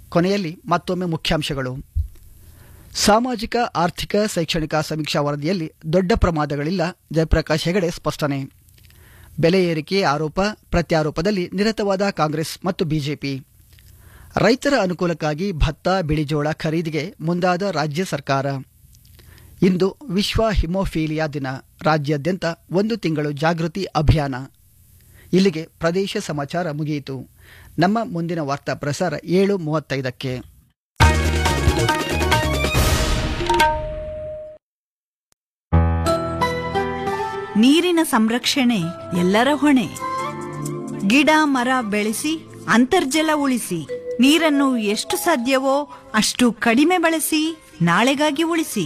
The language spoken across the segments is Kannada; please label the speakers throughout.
Speaker 1: ಕೊನೆಯಲ್ಲಿ ಮತ್ತೊಮ್ಮೆ ಮುಖ್ಯಾಂಶಗಳು ಸಾಮಾಜಿಕ ಆರ್ಥಿಕ ಶೈಕ್ಷಣಿಕ ಸಮೀಕ್ಷಾ ವರದಿಯಲ್ಲಿ ದೊಡ್ಡ ಪ್ರಮಾದಗಳಿಲ್ಲ ಜಯಪ್ರಕಾಶ್ ಹೆಗಡೆ ಸ್ಪಷ್ಟನೆ ಬೆಲೆ ಏರಿಕೆ ಆರೋಪ ಪ್ರತ್ಯಾರೋಪದಲ್ಲಿ ನಿರತವಾದ ಕಾಂಗ್ರೆಸ್ ಮತ್ತು ಬಿಜೆಪಿ ರೈತರ ಅನುಕೂಲಕ್ಕಾಗಿ ಭತ್ತ ಬಿಳಿಜೋಳ ಖರೀದಿಗೆ ಮುಂದಾದ ರಾಜ್ಯ ಸರ್ಕಾರ ಇಂದು ವಿಶ್ವ ಹಿಮೋಫೀಲಿಯಾ ದಿನ ರಾಜ್ಯಾದ್ಯಂತ ಒಂದು ತಿಂಗಳು ಜಾಗೃತಿ ಅಭಿಯಾನ ಇಲ್ಲಿಗೆ ಪ್ರದೇಶ ಸಮಾಚಾರ ಮುಗಿಯಿತು ನಮ್ಮ ಮುಂದಿನ ವಾರ್ತಾ ಪ್ರಸಾರ ಏಳು ಮೂವತ್ತೈದಕ್ಕೆ
Speaker 2: ನೀರಿನ ಸಂರಕ್ಷಣೆ ಎಲ್ಲರ ಹೊಣೆ ಗಿಡ ಮರ ಬೆಳೆಸಿ ಅಂತರ್ಜಲ ಉಳಿಸಿ ನೀರನ್ನು ಎಷ್ಟು ಸಾಧ್ಯವೋ ಅಷ್ಟು ಕಡಿಮೆ ಬಳಸಿ ನಾಳೆಗಾಗಿ ಉಳಿಸಿ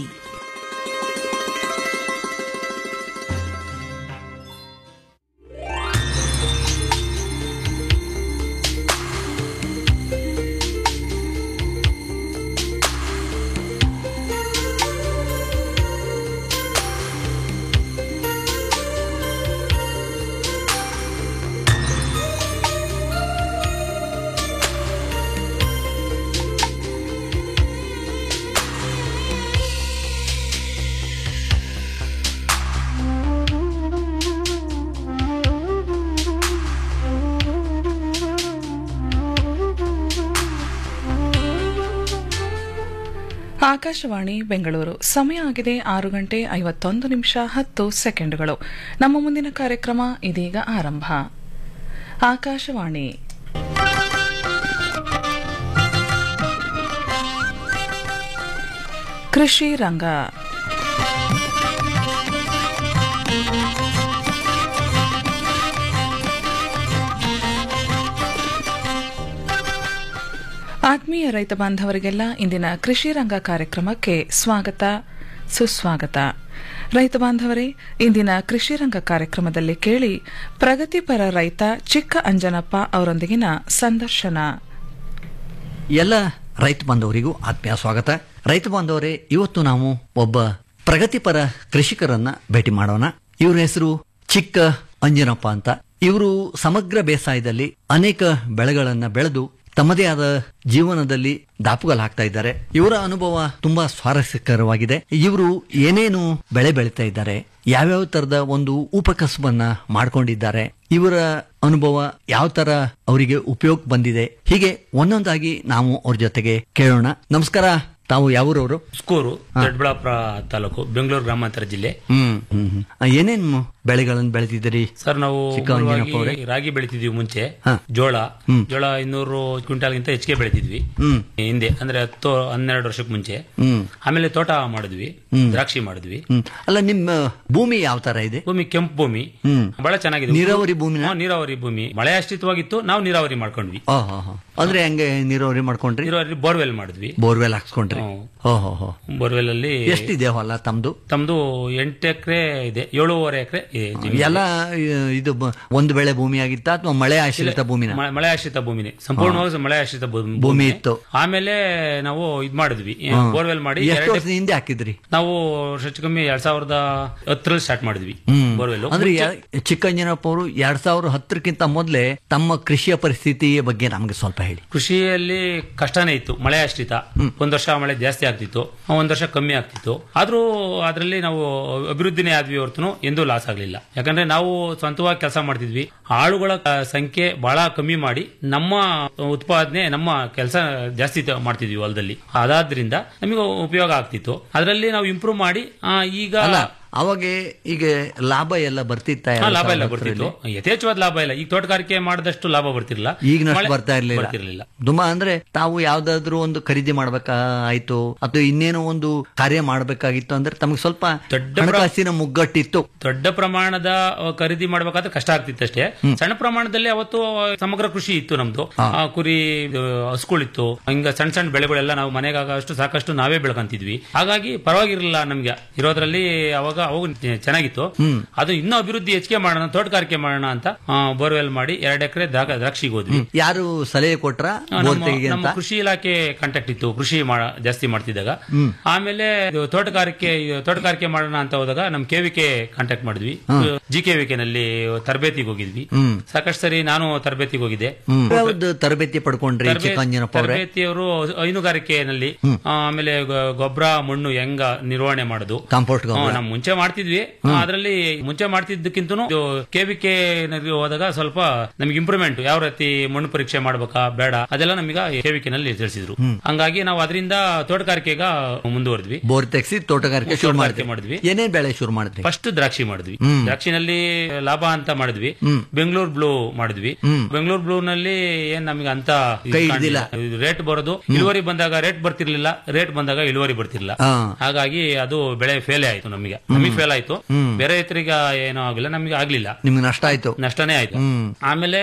Speaker 3: ಆಕಾಶವಾಣಿ ಬೆಂಗಳೂರು ಸಮಯ ಆಗಿದೆ ಆರು ಗಂಟೆ ಐವತ್ತೊಂದು ನಿಮಿಷ ಹತ್ತು ಸೆಕೆಂಡುಗಳು ನಮ್ಮ ಮುಂದಿನ ಕಾರ್ಯಕ್ರಮ ಇದೀಗ ಆರಂಭ ಆಕಾಶವಾಣಿ ಕೃಷಿ ರಂಗ ಆತ್ಮೀಯ ರೈತ ಬಾಂಧವರಿಗೆಲ್ಲ ಇಂದಿನ ಕೃಷಿ ರಂಗ ಕಾರ್ಯಕ್ರಮಕ್ಕೆ ಸ್ವಾಗತ ಸುಸ್ವಾಗತ ರೈತ ಬಾಂಧವರೇ ಇಂದಿನ ಕೃಷಿ ರಂಗ ಕಾರ್ಯಕ್ರಮದಲ್ಲಿ ಕೇಳಿ ಪ್ರಗತಿಪರ ರೈತ ಚಿಕ್ಕ ಅಂಜನಪ್ಪ ಅವರೊಂದಿಗಿನ ಸಂದರ್ಶನ
Speaker 4: ಎಲ್ಲ ರೈತ ಬಾಂಧವರಿಗೂ ಆತ್ಮೀಯ ಸ್ವಾಗತ ರೈತ ಬಾಂಧವರೇ ಇವತ್ತು ನಾವು ಒಬ್ಬ ಪ್ರಗತಿಪರ ಕೃಷಿಕರನ್ನ ಭೇಟಿ ಮಾಡೋಣ ಇವ್ರ ಹೆಸರು ಚಿಕ್ಕ ಅಂಜನಪ್ಪ ಅಂತ ಇವರು ಸಮಗ್ರ ಬೇಸಾಯದಲ್ಲಿ ಅನೇಕ ಬೆಳೆಗಳನ್ನ ಬೆಳೆದು ತಮ್ಮದೇ ಆದ ಜೀವನದಲ್ಲಿ ದಾಪುಗಾಲು ಹಾಕ್ತಾ ಇದ್ದಾರೆ ಇವರ ಅನುಭವ ತುಂಬಾ ಸ್ವಾರಸ್ಯಕರವಾಗಿದೆ ಇವರು ಏನೇನು ಬೆಳೆ ಬೆಳೀತಾ ಇದ್ದಾರೆ ಯಾವ್ಯಾವ ತರದ ಒಂದು ಉಪಕಸಬನ್ನ ಮಾಡ್ಕೊಂಡಿದ್ದಾರೆ ಇವರ ಅನುಭವ ಯಾವ ತರ ಅವರಿಗೆ ಉಪಯೋಗ ಬಂದಿದೆ ಹೀಗೆ ಒಂದೊಂದಾಗಿ ನಾವು ಅವ್ರ ಜೊತೆಗೆ ಕೇಳೋಣ ನಮಸ್ಕಾರ ತಾವು ಯಾವೂರವರು
Speaker 5: ಸ್ಕೂರು ದೊಡ್ಡಬಳ್ಳಾಪುರ ತಾಲೂಕು ಬೆಂಗಳೂರು ಗ್ರಾಮಾಂತರ ಜಿಲ್ಲೆ
Speaker 4: ಹ್ಮ್ ಹ್ಮ್ ಹ್ಮ್. ಆ, ಏನೇನ್ ಬೆಳೆಗಳನ್ನು ಬೆಳೆದಿದ್ದೀರಿ
Speaker 5: ಸರ್ ನಾವು
Speaker 4: ಚಿಕ್ಕ ಅಂಜನಪ್ಪ ಅವರೇ?
Speaker 5: ಮೂಲವಾಗಿ ರಾಗಿ ಬೆಳಿತಿದ್ವಿ ಮುಂಚೆ
Speaker 4: ಹಾ.
Speaker 5: ಜೋಳ
Speaker 4: ಹ್ಮ್.
Speaker 5: ಜೋಳ ಇನ್ನೂರು ಕ್ವಿಂಟಾಲ್ಗಿಂತ ಹೆಚ್ಚಿಗೆ ಬೆಳಿತಿದ್ವಿ
Speaker 4: ಹ್ಮ್
Speaker 5: ಹಿಂದೆ ಅಂದ್ರೆ ಹತ್ತು ಹನ್ನೆರಡು ವರ್ಷಕ್ಕೆ ಮುಂಚೆ
Speaker 4: ಹ್ಮ್
Speaker 5: ಆಮೇಲೆ ತೋಟ ಮಾಡಿದ್ವಿ
Speaker 4: ಹ್ಮ್.
Speaker 5: ದ್ರಾಕ್ಷಿ ಮಾಡಿದ್ವಿ
Speaker 4: ಹ್ಮ್ ಅಲ್ಲ ನಿಮ್ಮ ಭೂಮಿ ಯಾವ ತರ ಇದೆ
Speaker 5: ಭೂಮಿ ಕೆಂಪು ಭೂಮಿ
Speaker 4: ಹ್ಮ್
Speaker 5: ಬಹಳ ಚೆನ್ನಾಗಿದೆ
Speaker 4: ನೀರಾವರಿ ಭೂಮಿನ?
Speaker 5: ಹಾ, ನೀರಾವರಿ ಭೂಮಿ ಮಳೆ ಆಶ್ರಿತವಾಗಿತ್ತು ನಾವು ನೀರಾವರಿ ಮಾಡ್ಕೊಂಡ್ವಿ
Speaker 4: ಆ, ಹಾ, ಹಾ. ಅಂದ್ರೆ ಹೆಂಗೆ ನೀರಾವರಿ ಮಾಡ್ಕೊಂಡ್ರಿ
Speaker 5: ನೀರಾವರಿ ಬೋರ್ವೆಲ್ ಮಾಡಿದ್ವಿ
Speaker 4: ಬೋರ್ವೆಲ್ ಹಾಕ್ಸ್ಕೊಂಡ್ರಿ
Speaker 5: ಹ್ಮ್.
Speaker 4: ಓಹೋ ಹೋ
Speaker 5: ಬೋರ್ವೆಲ್ ಅಲ್ಲಿ
Speaker 4: ಎಷ್ಟಿದೆ ಹೊಲ ತಮ್ದು
Speaker 5: ತಮ್ದು ಎಂಟು ಎಕರೆ ಇದೆ ಏಳೂವರೆ ಎಕರೆ
Speaker 4: ಎಲ್ಲ ಇ- ಇದು ಬ- ಒಂದು ಬೆಳೆ ಭೂಮಿ ಆಗಿತ್ತಾ ಅಥವಾ ಮಳೆ ಆಶ್ರಿತ ಭೂಮಿನ
Speaker 5: ಮ- ಮಳೆ ಆಶ್ರಿತ ಭೂಮಿನೇ ಸಂಪೂರ್ಣವಾಗಿ ಮಳೆ ಆಶ್ರಿತ ಭೂ-
Speaker 4: ಭೂಮಿ ಇತ್ತು.
Speaker 5: ಆಮೇಲೆ ನಾವು ಇದ್ ಮಾಡಿದ್ವಿ
Speaker 4: ಹ್ಮ್.
Speaker 5: ಬೋರ್ವೆಲ್ ಮಾಡಿ
Speaker 4: ಎಷ್ಟು
Speaker 5: ಎರಡು-
Speaker 4: ವರ್ಷದ ಹಿಂದೆ ಹಾಕಿದ್ರಿ
Speaker 5: ನಾವು ಹೆಚ್ಚು ಕಮ್ಮಿ ಎರಡ್ ಸಾವಿರದ ಹತ್ತರಲ್ಲಿ ಸ್ಟಾರ್ಟ್ ಮಾಡಿದ್ವಿ
Speaker 4: ಹ್ಮ್
Speaker 5: ಬೋರ್ವೆಲ್
Speaker 4: ಅಂದ್ರೆ ಯಾ- ಚಿಕ್ಕಂಜನಪ್ಪ ಅವರು ಎರಡ್ ಸಾವಿರದ ಹತ್ತರಕ್ಕಿಂತ ಮೊದಲೇ ತಮ್ಮ ಕೃಷಿಯ ಪರಿಸ್ಥಿತಿಯ ಬಗ್ಗೆ ನಮಗೆ ಸ್ವಲ್ಪ ಹೇಳಿ
Speaker 5: ಕೃಷಿಯಲ್ಲಿ ಕಷ್ಟನೇ ಇತ್ತು ಮಳೆ ಆಶ್ರಿತ ಒಂದ್ ವರ್ಷ ಮಳೆ ಜಾಸ್ತಿ ಆಗ್ತಿತ್ತು ಒಂದ್ ವರ್ಷ ಕಮ್ಮಿ ಆಗ್ತಿತ್ತು ಆದ್ರೂ ಅದರಲ್ಲಿ ನಾವು ಅಭಿವೃದ್ಧಿನೇ ಆದ್ವಿ ಹೊರತು ಎಂದೂ ಲಾಸ್ ಆಗ್ಲಿಲ್ಲ ಯಾಕಂದ್ರೆ ನಾವು ಸ್ವಂತವಾಗಿ ಕೆಲಸ ಮಾಡ್ತಿದ್ವಿ ಆಳುಗಳ ಆ, ಸಂಖ್ಯೆ ಬಹಳ ಕಮ್ಮಿ ಮಾಡಿ ನಮ್ಮ ಉತ್ಪಾದನೆ ನಮ್ಮ ಕೆಲಸ ಜಾಸ್ತಿ ತ- ಮಾಡ್ತಿದ್ವಿ ಹೊಲದಲ್ಲಿ ಅದಾದ್ರಿಂದ ನಮಗೆ ಉಪಯೋಗ ಆಗ್ತಿತ್ತು ಅದರಲ್ಲಿ ನಾವು ಇಂಪ್ರೂವ್ ಮಾಡಿ ಆ, ಈಗ
Speaker 4: ಅಲ್ಲ ಅವಾಗ ಈಗ ಲಾಭ ಎಲ್ಲ ಬರ್ತಿತ್ತ
Speaker 5: ಹಾ, ಲಾಭ ಇಲ್ಲ ಬರ್ತಿತ್ತು ಯಥೇಚ್ಛವಾದ ಲಾಭ ಇಲ್ಲ ಈಗ ತೋಟಗಾರಿಕೆ ಮಾಡಿದಷ್ಟು ಲಾಭ ಬರ್ತಿರ್ಲಿಲ್ಲ
Speaker 4: ಈಗಿನಷ್ಟು
Speaker 5: ಮಳೆ-
Speaker 4: ಬರ್ತಾ ಇರ್ಲಿಲ್ಲ
Speaker 5: ಬರ್ತಿರ್ಲಿಲ್ಲ
Speaker 4: ತುಂಬಾ ಅಂದ್ರೆ ತಾವು ಯಾವ್ದಾದ್ರು ಒಂದು ಖರೀದಿ ಮಾಡ್ಬೇಕಾಯ್ತು ಅಥವಾ ಇನ್ನೇನೋ ಒಂದು ಕಾರ್ಯ ಮಾಡ್ಬೇಕಾಗಿತ್ತು ಅಂದ್ರೆ ತಮಗೆ ಸ್ವಲ್ಪ
Speaker 5: ದೊಡ್ಡ ಪ್ರ-
Speaker 4: ಹಣಕಾಸಿನ ಮುಗ್ಗಟ್ಟಿತ್ತು
Speaker 5: ದೊಡ್ಡ ಪ್ರಮಾಣದ ಅಹ್, ಖರೀದಿ ಮಾಡಬೇಕಾದ್ರೆ ಕಷ್ಟ ಆಗ್ತಿತ್ತು ಅಷ್ಟೇ ಸಣ್ಣ ಪ್ರಮಾಣದಲ್ಲಿ ಅವತ್ತು ಸಮಗ್ರ ಕೃಷಿ ಇತ್ತು ನಮ್ದು ಆ, ಕುರಿ ಇದು, ಹಸುಗಳಿತ್ತು ಹಿಂಗ ಸಣ್ಣ ಸಣ್ಣ ಬೆಳೆಗಳೆಲ್ಲ ನಾವು ಮನೆಗಾಗಷ್ಟು ಸಾಕಷ್ಟು ನಾವೇ ಬೆಳ್ಕೊಂತಿದ್ವಿ ಹಾಗಾಗಿ ಪರವಾಗಿರಲಿಲ್ಲ ನಮ್ಗೆ ಇರೋದ್ರಲ್ಲಿ ಅವಾಗ ಅವಾಗ ಚೆನ್ನಾಗಿತ್ತು ಅದು ಇನ್ನೂ ಅಭಿವೃದ್ಧಿ ಹೆಚ್ಚಿಗೆ ಮಾಡೋಣ ತೋಟಗಾರಿಕೆ ಮಾಡೋಣ ಅಂತ ಬೋರ್ವೆಲ್ ಮಾಡಿ ಎರಡು ಎಕರೆ ದ್ರಾಕ್ಷಿಗೆ ಹೋದ್ವಿ
Speaker 4: ಯಾರು ಸಲಹೆ ಕೊಟ್ರ
Speaker 5: ಆ,
Speaker 4: ಬೋರ್
Speaker 5: ನಮ್ಮ
Speaker 4: ತೆಗಿ
Speaker 5: ನಮ್ಮ
Speaker 4: ಅಂತ
Speaker 5: ಕೃಷಿ ಇಲಾಖೆ ಕಾಂಟ್ಯಾಕ್ಟ್ ಇತ್ತು ಕೃಷಿ ಮಾಡ- ಜಾಸ್ತಿ ಮಾಡ್ತಿದ್ದಾಗ ಆಮೇಲೆ ಇದು ತೋಟಗಾರಿಕೆ ತೋಟಗಾರಿಕೆ ಮಾಡೋಣ ಅಂತ ಹೋದಾಗ ನಮ್ ಕೆವಿಕೆ ಕಾಂಟ್ಯಾಕ್ಟ್ ಮಾಡಿದ್ವಿ ಜಿ ಕೆವಿಕೆ ನಲ್ಲಿ ತರಬೇತಿಗೆ ಹೋಗಿದ್ವಿ ಸಾಕಷ್ಟು ಸರಿ ನಾನು ತರಬೇತಿಗೆ ಹೋಗಿದ್ದೆ
Speaker 4: ಹ್ಮ್ ಯಾವ್ದು ತರಬೇತಿ ಪಡ್ಕೊಂಡ್ರಿ
Speaker 5: ತರಬೇ-
Speaker 4: ಚಿಕ್ಕಂಜನಪ್ಪ ಅವ್ರೆ
Speaker 5: ತರಬೇತಿಯವರು ಹೈನುಗಾರಿಕೆನಲ್ಲಿ ಆಮೇಲೆ ಗೊಬ್ಬರ ಮಣ್ಣು ಹೆಂಗ ನಿರ್ವಹಣೆ ಮಾಡೋದು
Speaker 4: ಕಾಂಪೋಸ್ಟ್
Speaker 5: ಹ್ಮ್, ನಾವು ಮುಂಚೆ ಮಾಡ್ತಿದ್ವಿ ಅದರಲ್ಲಿ ಮುಂಚೆ ಮಾಡ್ತಿದ್ದಕ್ಕಿಂತ ಕೆವಿಕೆ ಹೋದಾಗ ಸ್ವಲ್ಪ ನಮ್ಗೆ ಇಂಪ್ರೂವ್ಮೆಂಟ್ ಯಾವ ರೀತಿ ಮಣ್ಣು ಪರೀಕ್ಷೆ ಮಾಡ್ಬೇಕಾ ಬೇಡ ಅದೆಲ್ಲ ನಮಗ ಕೆವಿಕೆ ನಲ್ಲಿ ತಿಳಿಸಿದ್ರು ಹಂಗಾಗಿ ನಾವು ಅದರಿಂದ ತೋಟಗಾರಿಕೆಗ ಮುಂದುವರೆದ್ವಿ
Speaker 4: ಬೋರ್ ತೆಗ್ಸಿ ತೋಟಗಾರಿಕೆ ಶುರು
Speaker 5: ತೋಟಗಾರಿಕೆ
Speaker 4: ಮಾಡಿದ್ವಿ
Speaker 5: ಮಾಡಿದ್ವಿ.
Speaker 4: ಏನೇನ್ ಬೆಳೆ ಶುರು ಮಾಡಿದ್ರಿ
Speaker 5: ಫಸ್ಟ್ ದ್ರಾಕ್ಷಿ ಮಾಡಿದ್ವಿ ದ್ರಾಕ್ಷಿನಲ್ಲಿ ಲಾಭ ಅಂತ ಮಾಡಿದ್ವಿ ಬೆಂಗಳೂರು ಬ್ಲೂ ಮಾಡಿದ್ವಿ ಬೆಂಗಳೂರು ಬ್ಲೂ ನಲ್ಲಿ ಏನ್ ನಮಗೆ ಅಂತ
Speaker 4: ಕೈ ಹಿಡ್ದಿಲ್ಲ.
Speaker 5: ರೇಟ್ ಬರೋದು ಇಳುವರಿ ಬಂದಾಗ ರೇಟ್ ಬರ್ತಿರ್ಲಿಲ್ಲ ರೇಟ್ ಬಂದಾಗ ಇಳುವರಿ ಬರ್ತಿರ್ಲಿಲ್ಲ
Speaker 4: ಹಾ.
Speaker 5: ಹಾಗಾಗಿ ಅದು ಬೆಳೆ ಫೇಲ್ ಆಯ್ತು ನಮಗೆ ನಮಗೆ ಫೇಲ್ ಆಯ್ತು ಬೇರೆ ರೈತರಿಗೆ ಏನೋ ಆಗಿಲ್ಲ ನಮಗೆ ಆಗ್ಲಿಲ್ಲ
Speaker 4: ನಿಮ್ಗೆ ನಷ್ಟ ಆಯ್ತು
Speaker 5: ನಷ್ಟನೇ ಆಯ್ತು ಆಮೇಲೆ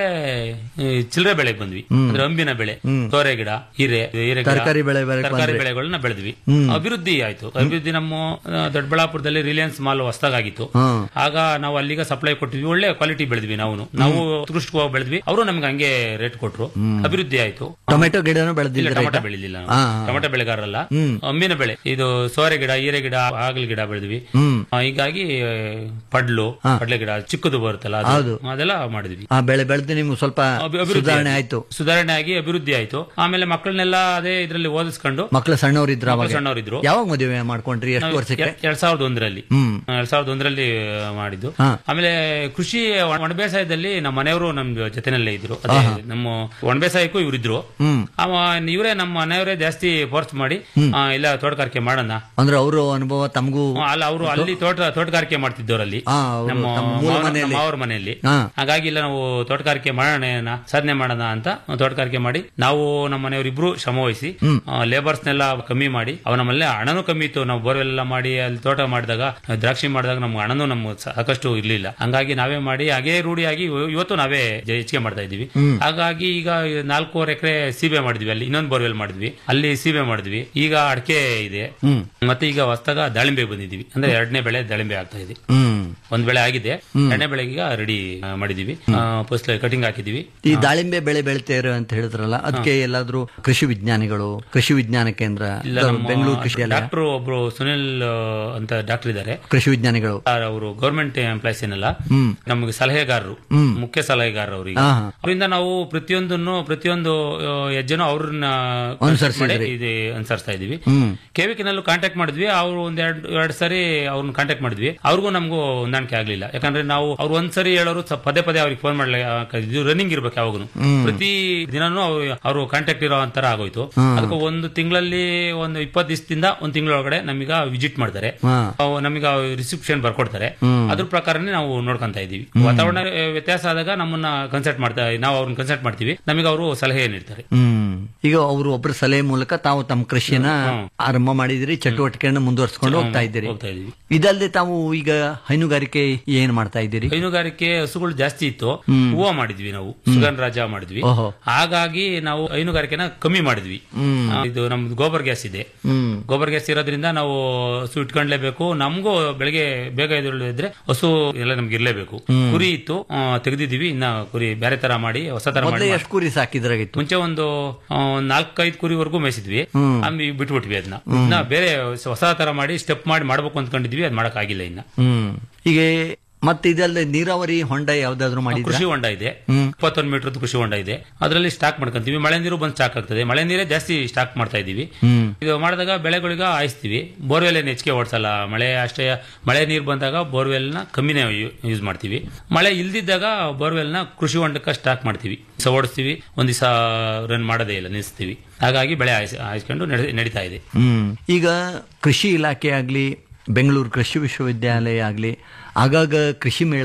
Speaker 5: ಈ ಚಿಲ್ಲರೆ ಬೆಳೆಗೆ ಬಂದ್ವಿ ಅಂದ್ರೆ ಅಂಬಿನ ಬೆಳೆ ತೋರೆ ಗಿಡ ಹೀರೆ ಹೀರೆ ಗಿಡ,
Speaker 4: ತರಕಾರಿ ಬೆಳೆ ಬೆಳೆಗೆ
Speaker 5: ತರಕಾರಿ
Speaker 4: ಬಂದ್ರಿ.
Speaker 5: ಬೆಳೆಗಳನ್ನ ಬೆಳೆದ್ವಿ ಅಭಿವೃದ್ಧಿ ಆಯ್ತು ಅಭಿವೃದ್ಧಿ ನಮ್ಮ ಆ, ದೊಡ್ಡಬಳ್ಳಾಪುರದಲ್ಲಿ ರಿಲಯನ್ಸ್ ಮಾಲ್ ಹೊಸದಾಗಿತ್ತು
Speaker 4: ಹ್ಮ್.
Speaker 5: ಆಗ ನಾವು ಅಲ್ಲಿಗೆ ಸಪ್ಲೈ ಕೊಟ್ಟಿದ್ವಿ ಒಳ್ಳೆ ಕ್ವಾಲಿಟಿ ಬೆಳೆದ್ವಿ ನಾವು ನಾವು ಉತ್ಕೃಷ್ಟವಾಗಿ ಬೆಳೆದ್ವಿ ಅವರು ನಮ್ಗೆ ಹಂಗೆ ರೇಟ್ ಕೊಟ್ರು ಅಭಿವೃದ್ಧಿ ಆಯ್ತು
Speaker 4: ಟೊಮೆಟೊ ಗಿಡನೂ
Speaker 5: ಇಲ್ಲ
Speaker 4: ಬೆಳೆದಿಲ್ಲ
Speaker 5: ಟೊಮೆಟೊ ಬೆಳಿಲಿಲ್ಲ ನಾವು.
Speaker 4: ಹಾ.
Speaker 5: ಟೊಮೆಟೊ ಬೆಳೆಗಾರಲ್ಲ ಅಂಬಿನ ಬೆಳೆ ಇದು ಸೋರೆ ಗಿಡ ಹೀರೆ ಗಿಡ ಆಗಲ್ ಗಿಡ ಬೆಳೆದ್ವಿ
Speaker 4: ಹ್ಮ್
Speaker 5: ಆ, ಹೀಗಾಗಿ ಆ, ಪಡ್ಲು ಪಡ್ಲೆ ಗಿಡ ಚಿಕ್ಕದು ಬರುತ್ತಲ್ಲ ಅದು.
Speaker 4: ಹೌದು.
Speaker 5: ಅದೆಲ್ಲ ಮಾಡಿದ್ವಿ
Speaker 4: ಆ ಬೆಳೆ ಬೆಳೆದು ನಿಮ್ಗೆ ಸ್ವಲ್ಪ
Speaker 5: ಅಭಿ- ಅಭಿವೃದ್ಧಿ
Speaker 4: ಸುಧಾರಣೆ ಆಯ್ತು
Speaker 5: ಸುಧಾರಣೆ ಆಗಿ ಅಭಿವೃದ್ಧಿ ಆಯ್ತು ಆಮೇಲೆ ಮಕ್ಕಳನ್ನೆಲ್ಲ ಅದೇ ಇದ್ರಲ್ಲಿ ಓದಿಸ್ಕೊಂಡು
Speaker 4: ಮಕ್ಕಳು ಸಣ್ಣವರಿದ್ರ ಅವಾಗ
Speaker 5: ಮಕ್ಕಳು ಸಣ್ಣವರಿದ್ರು.
Speaker 4: ಯಾವಾಗ ಮದುವೆ ಮಾಡ್ಕೊಂಡ್ರಿ ಎಷ್ಟು
Speaker 5: ನಾವು
Speaker 4: ವರ್ಷಕ್ಕೆ
Speaker 5: ಎ- ಎರಡ್ ಸಾವಿರದ ಒಂದರಲ್ಲಿ
Speaker 4: ಹ್ಮ್
Speaker 5: ಎರಡ್ ಸಾವಿರದ ಒಂದರಲ್ಲಿ ಆ, ಮಾಡಿದ್ದು
Speaker 4: ಹಾ.
Speaker 5: ಆಮೇಲೆ ಕೃಷಿ ಒಣ- ಒಣ ಬೇಸಾಯದಲ್ಲಿ ನಮ್ಮ ಮನೆಯವರು ನಮ್ ಜೊತೆನಲ್ಲೇ ಇದ್ರು ಅದೇ ನಮ್ಮ ಒಣ ಬೇಸಾಯಕ್ಕೂ ಇವರಿದ್ರು
Speaker 4: ಹ್ಮ್
Speaker 5: ಅವ ಇವರೇ ನಮ್ಮ ಮನೆಯವರೇ ಜಾಸ್ತಿ ಫೋರ್ಸ್ ಮಾಡಿ ಆ, ಇಲ್ಲ ತೋಟಗಾರಿಕೆ ಮಾಡೋಣ
Speaker 4: ಅಂದ್ರೆ ಅವರು ಅನುಭವ ತಮಗೂ
Speaker 5: ಆ, ಅಲ್ಲ ಅವರು ಅಲ್ಲಿ ತೋಟ ತೋಟಗಾರಿಕೆ ಮಾಡ್ತಿದ್ದವರಲ್ಲಿ
Speaker 4: ಆ, ಅವ್ರು
Speaker 5: ನಮ್ಮ
Speaker 4: ತಮ್ಮ ಮೂಲ
Speaker 5: ಮಾವ-
Speaker 4: ಮನೆಯಲ್ಲಿ.
Speaker 5: ನಮ್ಮ ಅವ್ರ ಮನೆಯಲ್ಲಿ
Speaker 4: ಹಾ.
Speaker 5: ಹಾಗಾಗಿ ಇಲ್ಲ ನಾವು ತೋಟಗಾರಿಕೆ ಮಾಡೋಣ ಏನ, ಸಾಧನೆ ಮಾಡೋಣ ಅಂತ ತೋಟಗಾರಿಕೆ ಮಾಡಿ ನಾವು ನಮ್ಮ ಮನೆಯವರಿಬ್ರು ಶ್ರಮ ವಹಿಸಿ ಲೇಬರ್ಸ್ ನೆಲ್ಲ ಕಮ್ಮಿ ಮಾಡಿ ಅವ ನಮ್ಮಲ್ಲೇ ಹಣನೂ ಕಮ್ಮಿ ಇತ್ತು ನಾವು ಬೋರ್ವೆಲ್ ಎಲ್ಲ ಮಾಡಿ ಅಲ್ಲಿ ತೋಟ ಮಾಡಿದಾಗ ದ್ರಾಕ್ಷಿ ಮಾಡಿದಾಗ ನಮ್ಗೆ ಹಣನೂ ನಮ್ಮ ಸಾಕಷ್ಟು ಇರ್ಲಿಲ್ಲ ಹಂಗಾಗಿ ನಾವೇ ಮಾಡಿ ಹಾಗೇ ರೂಢಿಯಾಗಿ ಇವ- ಇವತ್ತು ನಾವೇ ಜ- ಹೆಚ್ಚಿಗೆ ಮಾಡ್ತಾ ಇದೀವಿ ಹಾಗಾಗಿ ಈಗ ನಾಲ್ಕೂವರೆ ಎಕರೆ ಸೀಬೆ ಮಾಡಿದ್ವಿ ಅಲ್ಲಿ ಇನ್ನೊಂದು ಬೋರ್ವೆಲ್ ಮಾಡಿದ್ವಿ ಅಲ್ಲಿ ಸೀಬೆ ಮಾಡಿದ್ವಿ ಈಗ ಅಡಕೆ ಇದೆ ಮತ್ತೆ ಈಗ ಹೊಸದಾಗ ದಾಳಿಂಬೆ ಬಂದಿದೀವಿ ಅಂದ್ರೆ ಎರಡನೇ ಬೆಳೆ ದಾಳಿಂಬೆ ಆಗ್ತಾ ಇದೆ
Speaker 4: ಹ್ಮ್
Speaker 5: ಒಂದ್ ಬೆಳೆ ಆಗಿದೆ ಎರಡನೇ ಬೆಳೆಗೆ ಈಗ ರೆಡಿ ಮಾಡಿದೀವಿ ಫಸ್ಟ್ ಕಟಿಂಗ್ ಹಾಕಿದೀವಿ
Speaker 4: ಈ ದಾಳಿಂಬೆ ಬೆಳೆ ಬೆಳಿತೇರು ಅಂತ ಹೇಳಿದ್ರಲ್ಲ ಅದಕ್ಕೆ ಎಲ್ಲಾದ್ರೂ ಕೃಷಿ ವಿಜ್ಞಾನಿಗಳು ಕೃಷಿ ವಿಜ್ಞಾನ ಕೇಂದ್ರ
Speaker 5: ಇಲ್ಲ ನಮ್ಮ
Speaker 4: ಬೆಂಗಳೂರು ಕೃಷಿ ವಿದ್ಯಾಲಯ
Speaker 5: ಡಾಕ್ಟರ್ ಒಬ್ರು ಸುನಿಲ್ ಆ, ಅಂತ ಡಾಕ್ಟರ್ ಇದ್ದಾರೆ
Speaker 4: ಕೃಷಿ ವಿಜ್ಞಾನಿಗಳು
Speaker 5: ಅವರು ಗೌರ್ಮೆಂಟ್ ಎಂಪ್ಲಾಯ್ಸ್ ಏನಲ್ಲ
Speaker 4: ಹ್ಮ್
Speaker 5: ನಮಗೆ ಸಲಹೆಗಾರರು ಮುಖ್ಯ ಸಲಹೆಗಾರರು ಅವರಿಗೆ
Speaker 4: ಹಾ, ಹಾ.
Speaker 5: ಅವರಿಂದ ನಾವು ಪ್ರತಿಯೊಂದನ್ನು ಪ್ರತಿಯೊಂದು ಆ, ಹೆಜ್ಜೆನೂ ಅವ್ರನ್ನ
Speaker 4: ಅನುಸರಿಸಿದ್ರಿ.
Speaker 5: ಮಾಡಿ ಇದು ಅನುಸರಿಸ್ತಾ ಇದೀವಿ
Speaker 4: ಹ್ಮ್
Speaker 5: ಕೆವಿಕಿನಲ್ಲೂ ಕಾಂಟ್ಯಾಕ್ಟ್ ಮಾಡಿದ್ವಿ ಅವ್ರು ಒಂದ್ ಎರಡ್ ಎರಡ್ ಸರಿ ಅವ್ರನ್ನ ಕಾಂಟ್ಯಾಕ್ಟ್ ಮಾಡಿದ್ವಿ ಅವ್ರಿಗೂ ನಮಗೂ ಹೊಂದಾಣಿಕೆ ಆಗ್ಲಿಲ್ಲ ಯಾಕಂದ್ರೆ ನಾವು ಅವ್ರು ಒಂದ್ ಸರಿ ಹೇಳೋರು ಸ- ಪದೇ ಪದೇ ಅವ್ರಿಗೆ ಫೋನ್ ಮಾಡ್ಲಿ ಇದು ರನ್ನಿಂಗ್ ಇರ್ಬೇಕು ಯಾವಾಗೂ ಪ್ರತಿ ದಿನಾನು ಅವ್ರು ಅವರು ಕಾಂಟ್ಯಾಕ್ಟ್ ಇರೋ ಅಂತರ ಆಗೋಯ್ತು ಅದಕ್ಕೆ ಒಂದು ತಿಂಗಳಲ್ಲಿ ಒಂದು ಇಪ್ಪತ್ತು ದಿವಸದಿಂದ ಒಂದ್ ತಿಂಗಳೊಳಗಡೆ ನಮೀಗ ವಿಸಿಟ್ ಮಾಡ್ತಾರೆ
Speaker 4: ಹಾ
Speaker 5: ಅವು ನಮಗೆ ರಿಸಿಪ್ಷನ್ ಬರ್ಕೊಡ್ತಾರೆ ಅದ್ರ ಪ್ರಕಾರನೇ ನಾವು ನೋಡ್ಕೊಂತ ಇದೀವಿ ವಾತಾವರಣ ಆ, ವ್ಯತ್ಯಾಸ ಆದಾಗ ನಮ್ಮನ್ನ ಕನ್ಸಲ್ಟ್ ಮಾಡ್ತಾ ನಾವು ಅವ್ರನ್ನ ಕನ್ಸಲ್ಟ್ ಮಾಡ್ತೀವಿ ನಮಗೆ ಅವರು ಸಲಹೆ ನೀಡ್ತಾರೆ
Speaker 4: ಹ್ಮ್ ಈಗ ಅವರು ಒಬ್ಬರ ಸಲಹೆ ಮೂಲಕ ತಾವು ತಮ್ಮ ಕೃಷಿಯನ್ನ ಆರಂಭ ಮಾಡಿದಿರಿ ಚಟುವಟಿಕೆಯನ್ನ ಮುಂದುವರ್ಸ್ಕೊಂಡು ಹೋಗ್ತಾ ಇದ್ದೀರಿ
Speaker 5: ಹೋಗ್ತಾ ಇದೀವಿ
Speaker 4: ಇದಲ್ಲದೆ ತಾವು ಈಗ ಹೈನುಗಾರಿಕೆ ಏನ್ ಮಾಡ್ತಾ ಇದ್ದೀರಿ
Speaker 5: ಹೈನುಗಾರಿಕೆ ಹಸುಗಳು ಜಾಸ್ತಿ ಇತ್ತು ಹೂವ ಮಾಡಿದ್ವಿ ನಾವು ಸುಗಂಧ ರಾಜ ಮಾಡಿದ್ವಿ
Speaker 4: ಓಹೋ.
Speaker 5: ಹಾಗಾಗಿ ನಾವು ಹೈನುಗಾರಿಕೆನ ಕಮ್ಮಿ ಮಾಡಿದ್ವಿ ಆ, ಇದು ನಮ್ದು ಗೋಬರ್ ಗ್ಯಾಸ್ ಇದೆ
Speaker 4: ಹ್ಮ್
Speaker 5: ಗೋಬರ್ ಗ್ಯಾಸ್ ಇರೋದ್ರಿಂದ ನಾವು ಹಸು ಇಟ್ಕೊಂಡ್ಲೇಬೇಕು ನಮಗೂ ಬೆಳಿಗ್ಗೆ ಬೇಗ ಎದ್ದೇಳಿದ್ರೆ ಹಸು ಎಲ್ಲ ನಮ್ಗೆ ಇರ್ಲೇಬೇಕು ಕುರಿ ಇತ್ತು ಆ, ತೆಗ್ದಿದೀವಿ ಇನ್ನ ಕುರಿ ಬೇರೆ ತರ ಮಾಡಿ ಹೊಸ ತರ
Speaker 4: ಮೊದಲೇ
Speaker 5: ಮಾಡಿ
Speaker 4: ಎಷ್ಟು ಕುರಿ ಸಾಕಿದ್ರಾಗಿತ್ತು
Speaker 5: ಮುಂಚೆ ಒಂದು ಆ, ಒಂದ್ ನಾಲ್ಕೈದು ಕುರಿವರೆಗೂ ಮೇಯಿಸಿದ್ವಿ
Speaker 4: ಹ್ಮ್.
Speaker 5: ಆಮೇಲೆ ಬಿಟ್ಬಿಟ್ವಿ ಅದನ್ನ ಇನ್ನ ಬೇರೆ ಹೊಸ ತರ ಮಾಡಿ ಸ್ಟೆಪ್ ಮಾಡಿ ಮಾಡ್ಬೇಕು ಅಂದ್ಕೊಂಡಿದ್ವಿ ಅದ್ ಮಾಡಕ್ ಆಗಿಲ್ಲ ಇನ್ನ
Speaker 4: ಹ್ಮ್ ಈಗ ಮತ್ತೆ ಇದಲ್ಲದೆ ನೀರಾವರಿ ಹೊಂಡ ಯಾವ್ದಾದ್ರು ಮಾಡಿದ್ರ
Speaker 5: ಕೃಷಿ ಹೊಂಡ ಇದೆ
Speaker 4: ಹ್ಮ್.
Speaker 5: ಇಪ್ಪತ್ತೊಂದು ಮೀಟರ್ ಕೃಷಿ ಹೊಂಡ ಇದೆ ಅದರಲ್ಲಿ ಸ್ಟಾಕ್ ಮಾಡ್ಕೊಂತೀವಿ ಮಳೆ ನೀರು ಬಂದು ಸ್ಟಾಕ್ ಆಗ್ತದೆ ಮಳೆ ನೀರೇ ಜಾಸ್ತಿ ಸ್ಟಾಕ್ ಮಾಡ್ತಾ ಇದೀವಿ
Speaker 4: ಹ್ಮ್
Speaker 5: ಇದು ಮಾಡಿದಾಗ ಬೆಳೆಗಳಿಗೆ ಹಾಯಿಸ್ತೀವಿ ಬೋರ್ವೆಲ್ ಏನು ಹೆಚ್ಚಿಗೆ ಓಡಿಸಲ್ಲ ಮಳೆ ಅಷ್ಟೇ ಮಳೆ ನೀರು ಬಂದಾಗ ಬೋರ್ವೆಲ್ ನ ಕಮ್ಮಿನೇ ಯೂಸ್ ಮಾಡ್ತೀವಿ ಮಳೆ ಇಲ್ದಿದ್ದಾಗ ಬೋರ್ವೆಲ್ ನ ಕೃಷಿ ಹೊಂಡಕ್ಕೆ ಸ್ಟಾಕ್ ಮಾಡ್ತೀವಿ ಸೊ ಓಡಿಸ್ತೀವಿ ಒಂದ್ ದಿವಸ ರನ್ ಮಾಡೋದೇ ಇಲ್ಲ ನಿಲ್ಲಿಸ್ತೀವಿ ಹಾಗಾಗಿ ಬೆಳೆ ಹಾಯಿಸ್ ಹಾಯಿಸ್ಕೊಂಡು ನಡೆ- ನಡೀತಾ ಇದೆ
Speaker 4: ಹ್ಮ್ ಈಗ ಕೃಷಿ ಇಲಾಖೆ ಆಗ್ಲಿ ಬೆಂಗಳೂರು ಕೃಷಿ ವಿಶ್ವವಿದ್ಯಾಲಯ ಆಗ್ಲಿ ಆಗಾಗ ಕೃಷಿ ಮೇಳ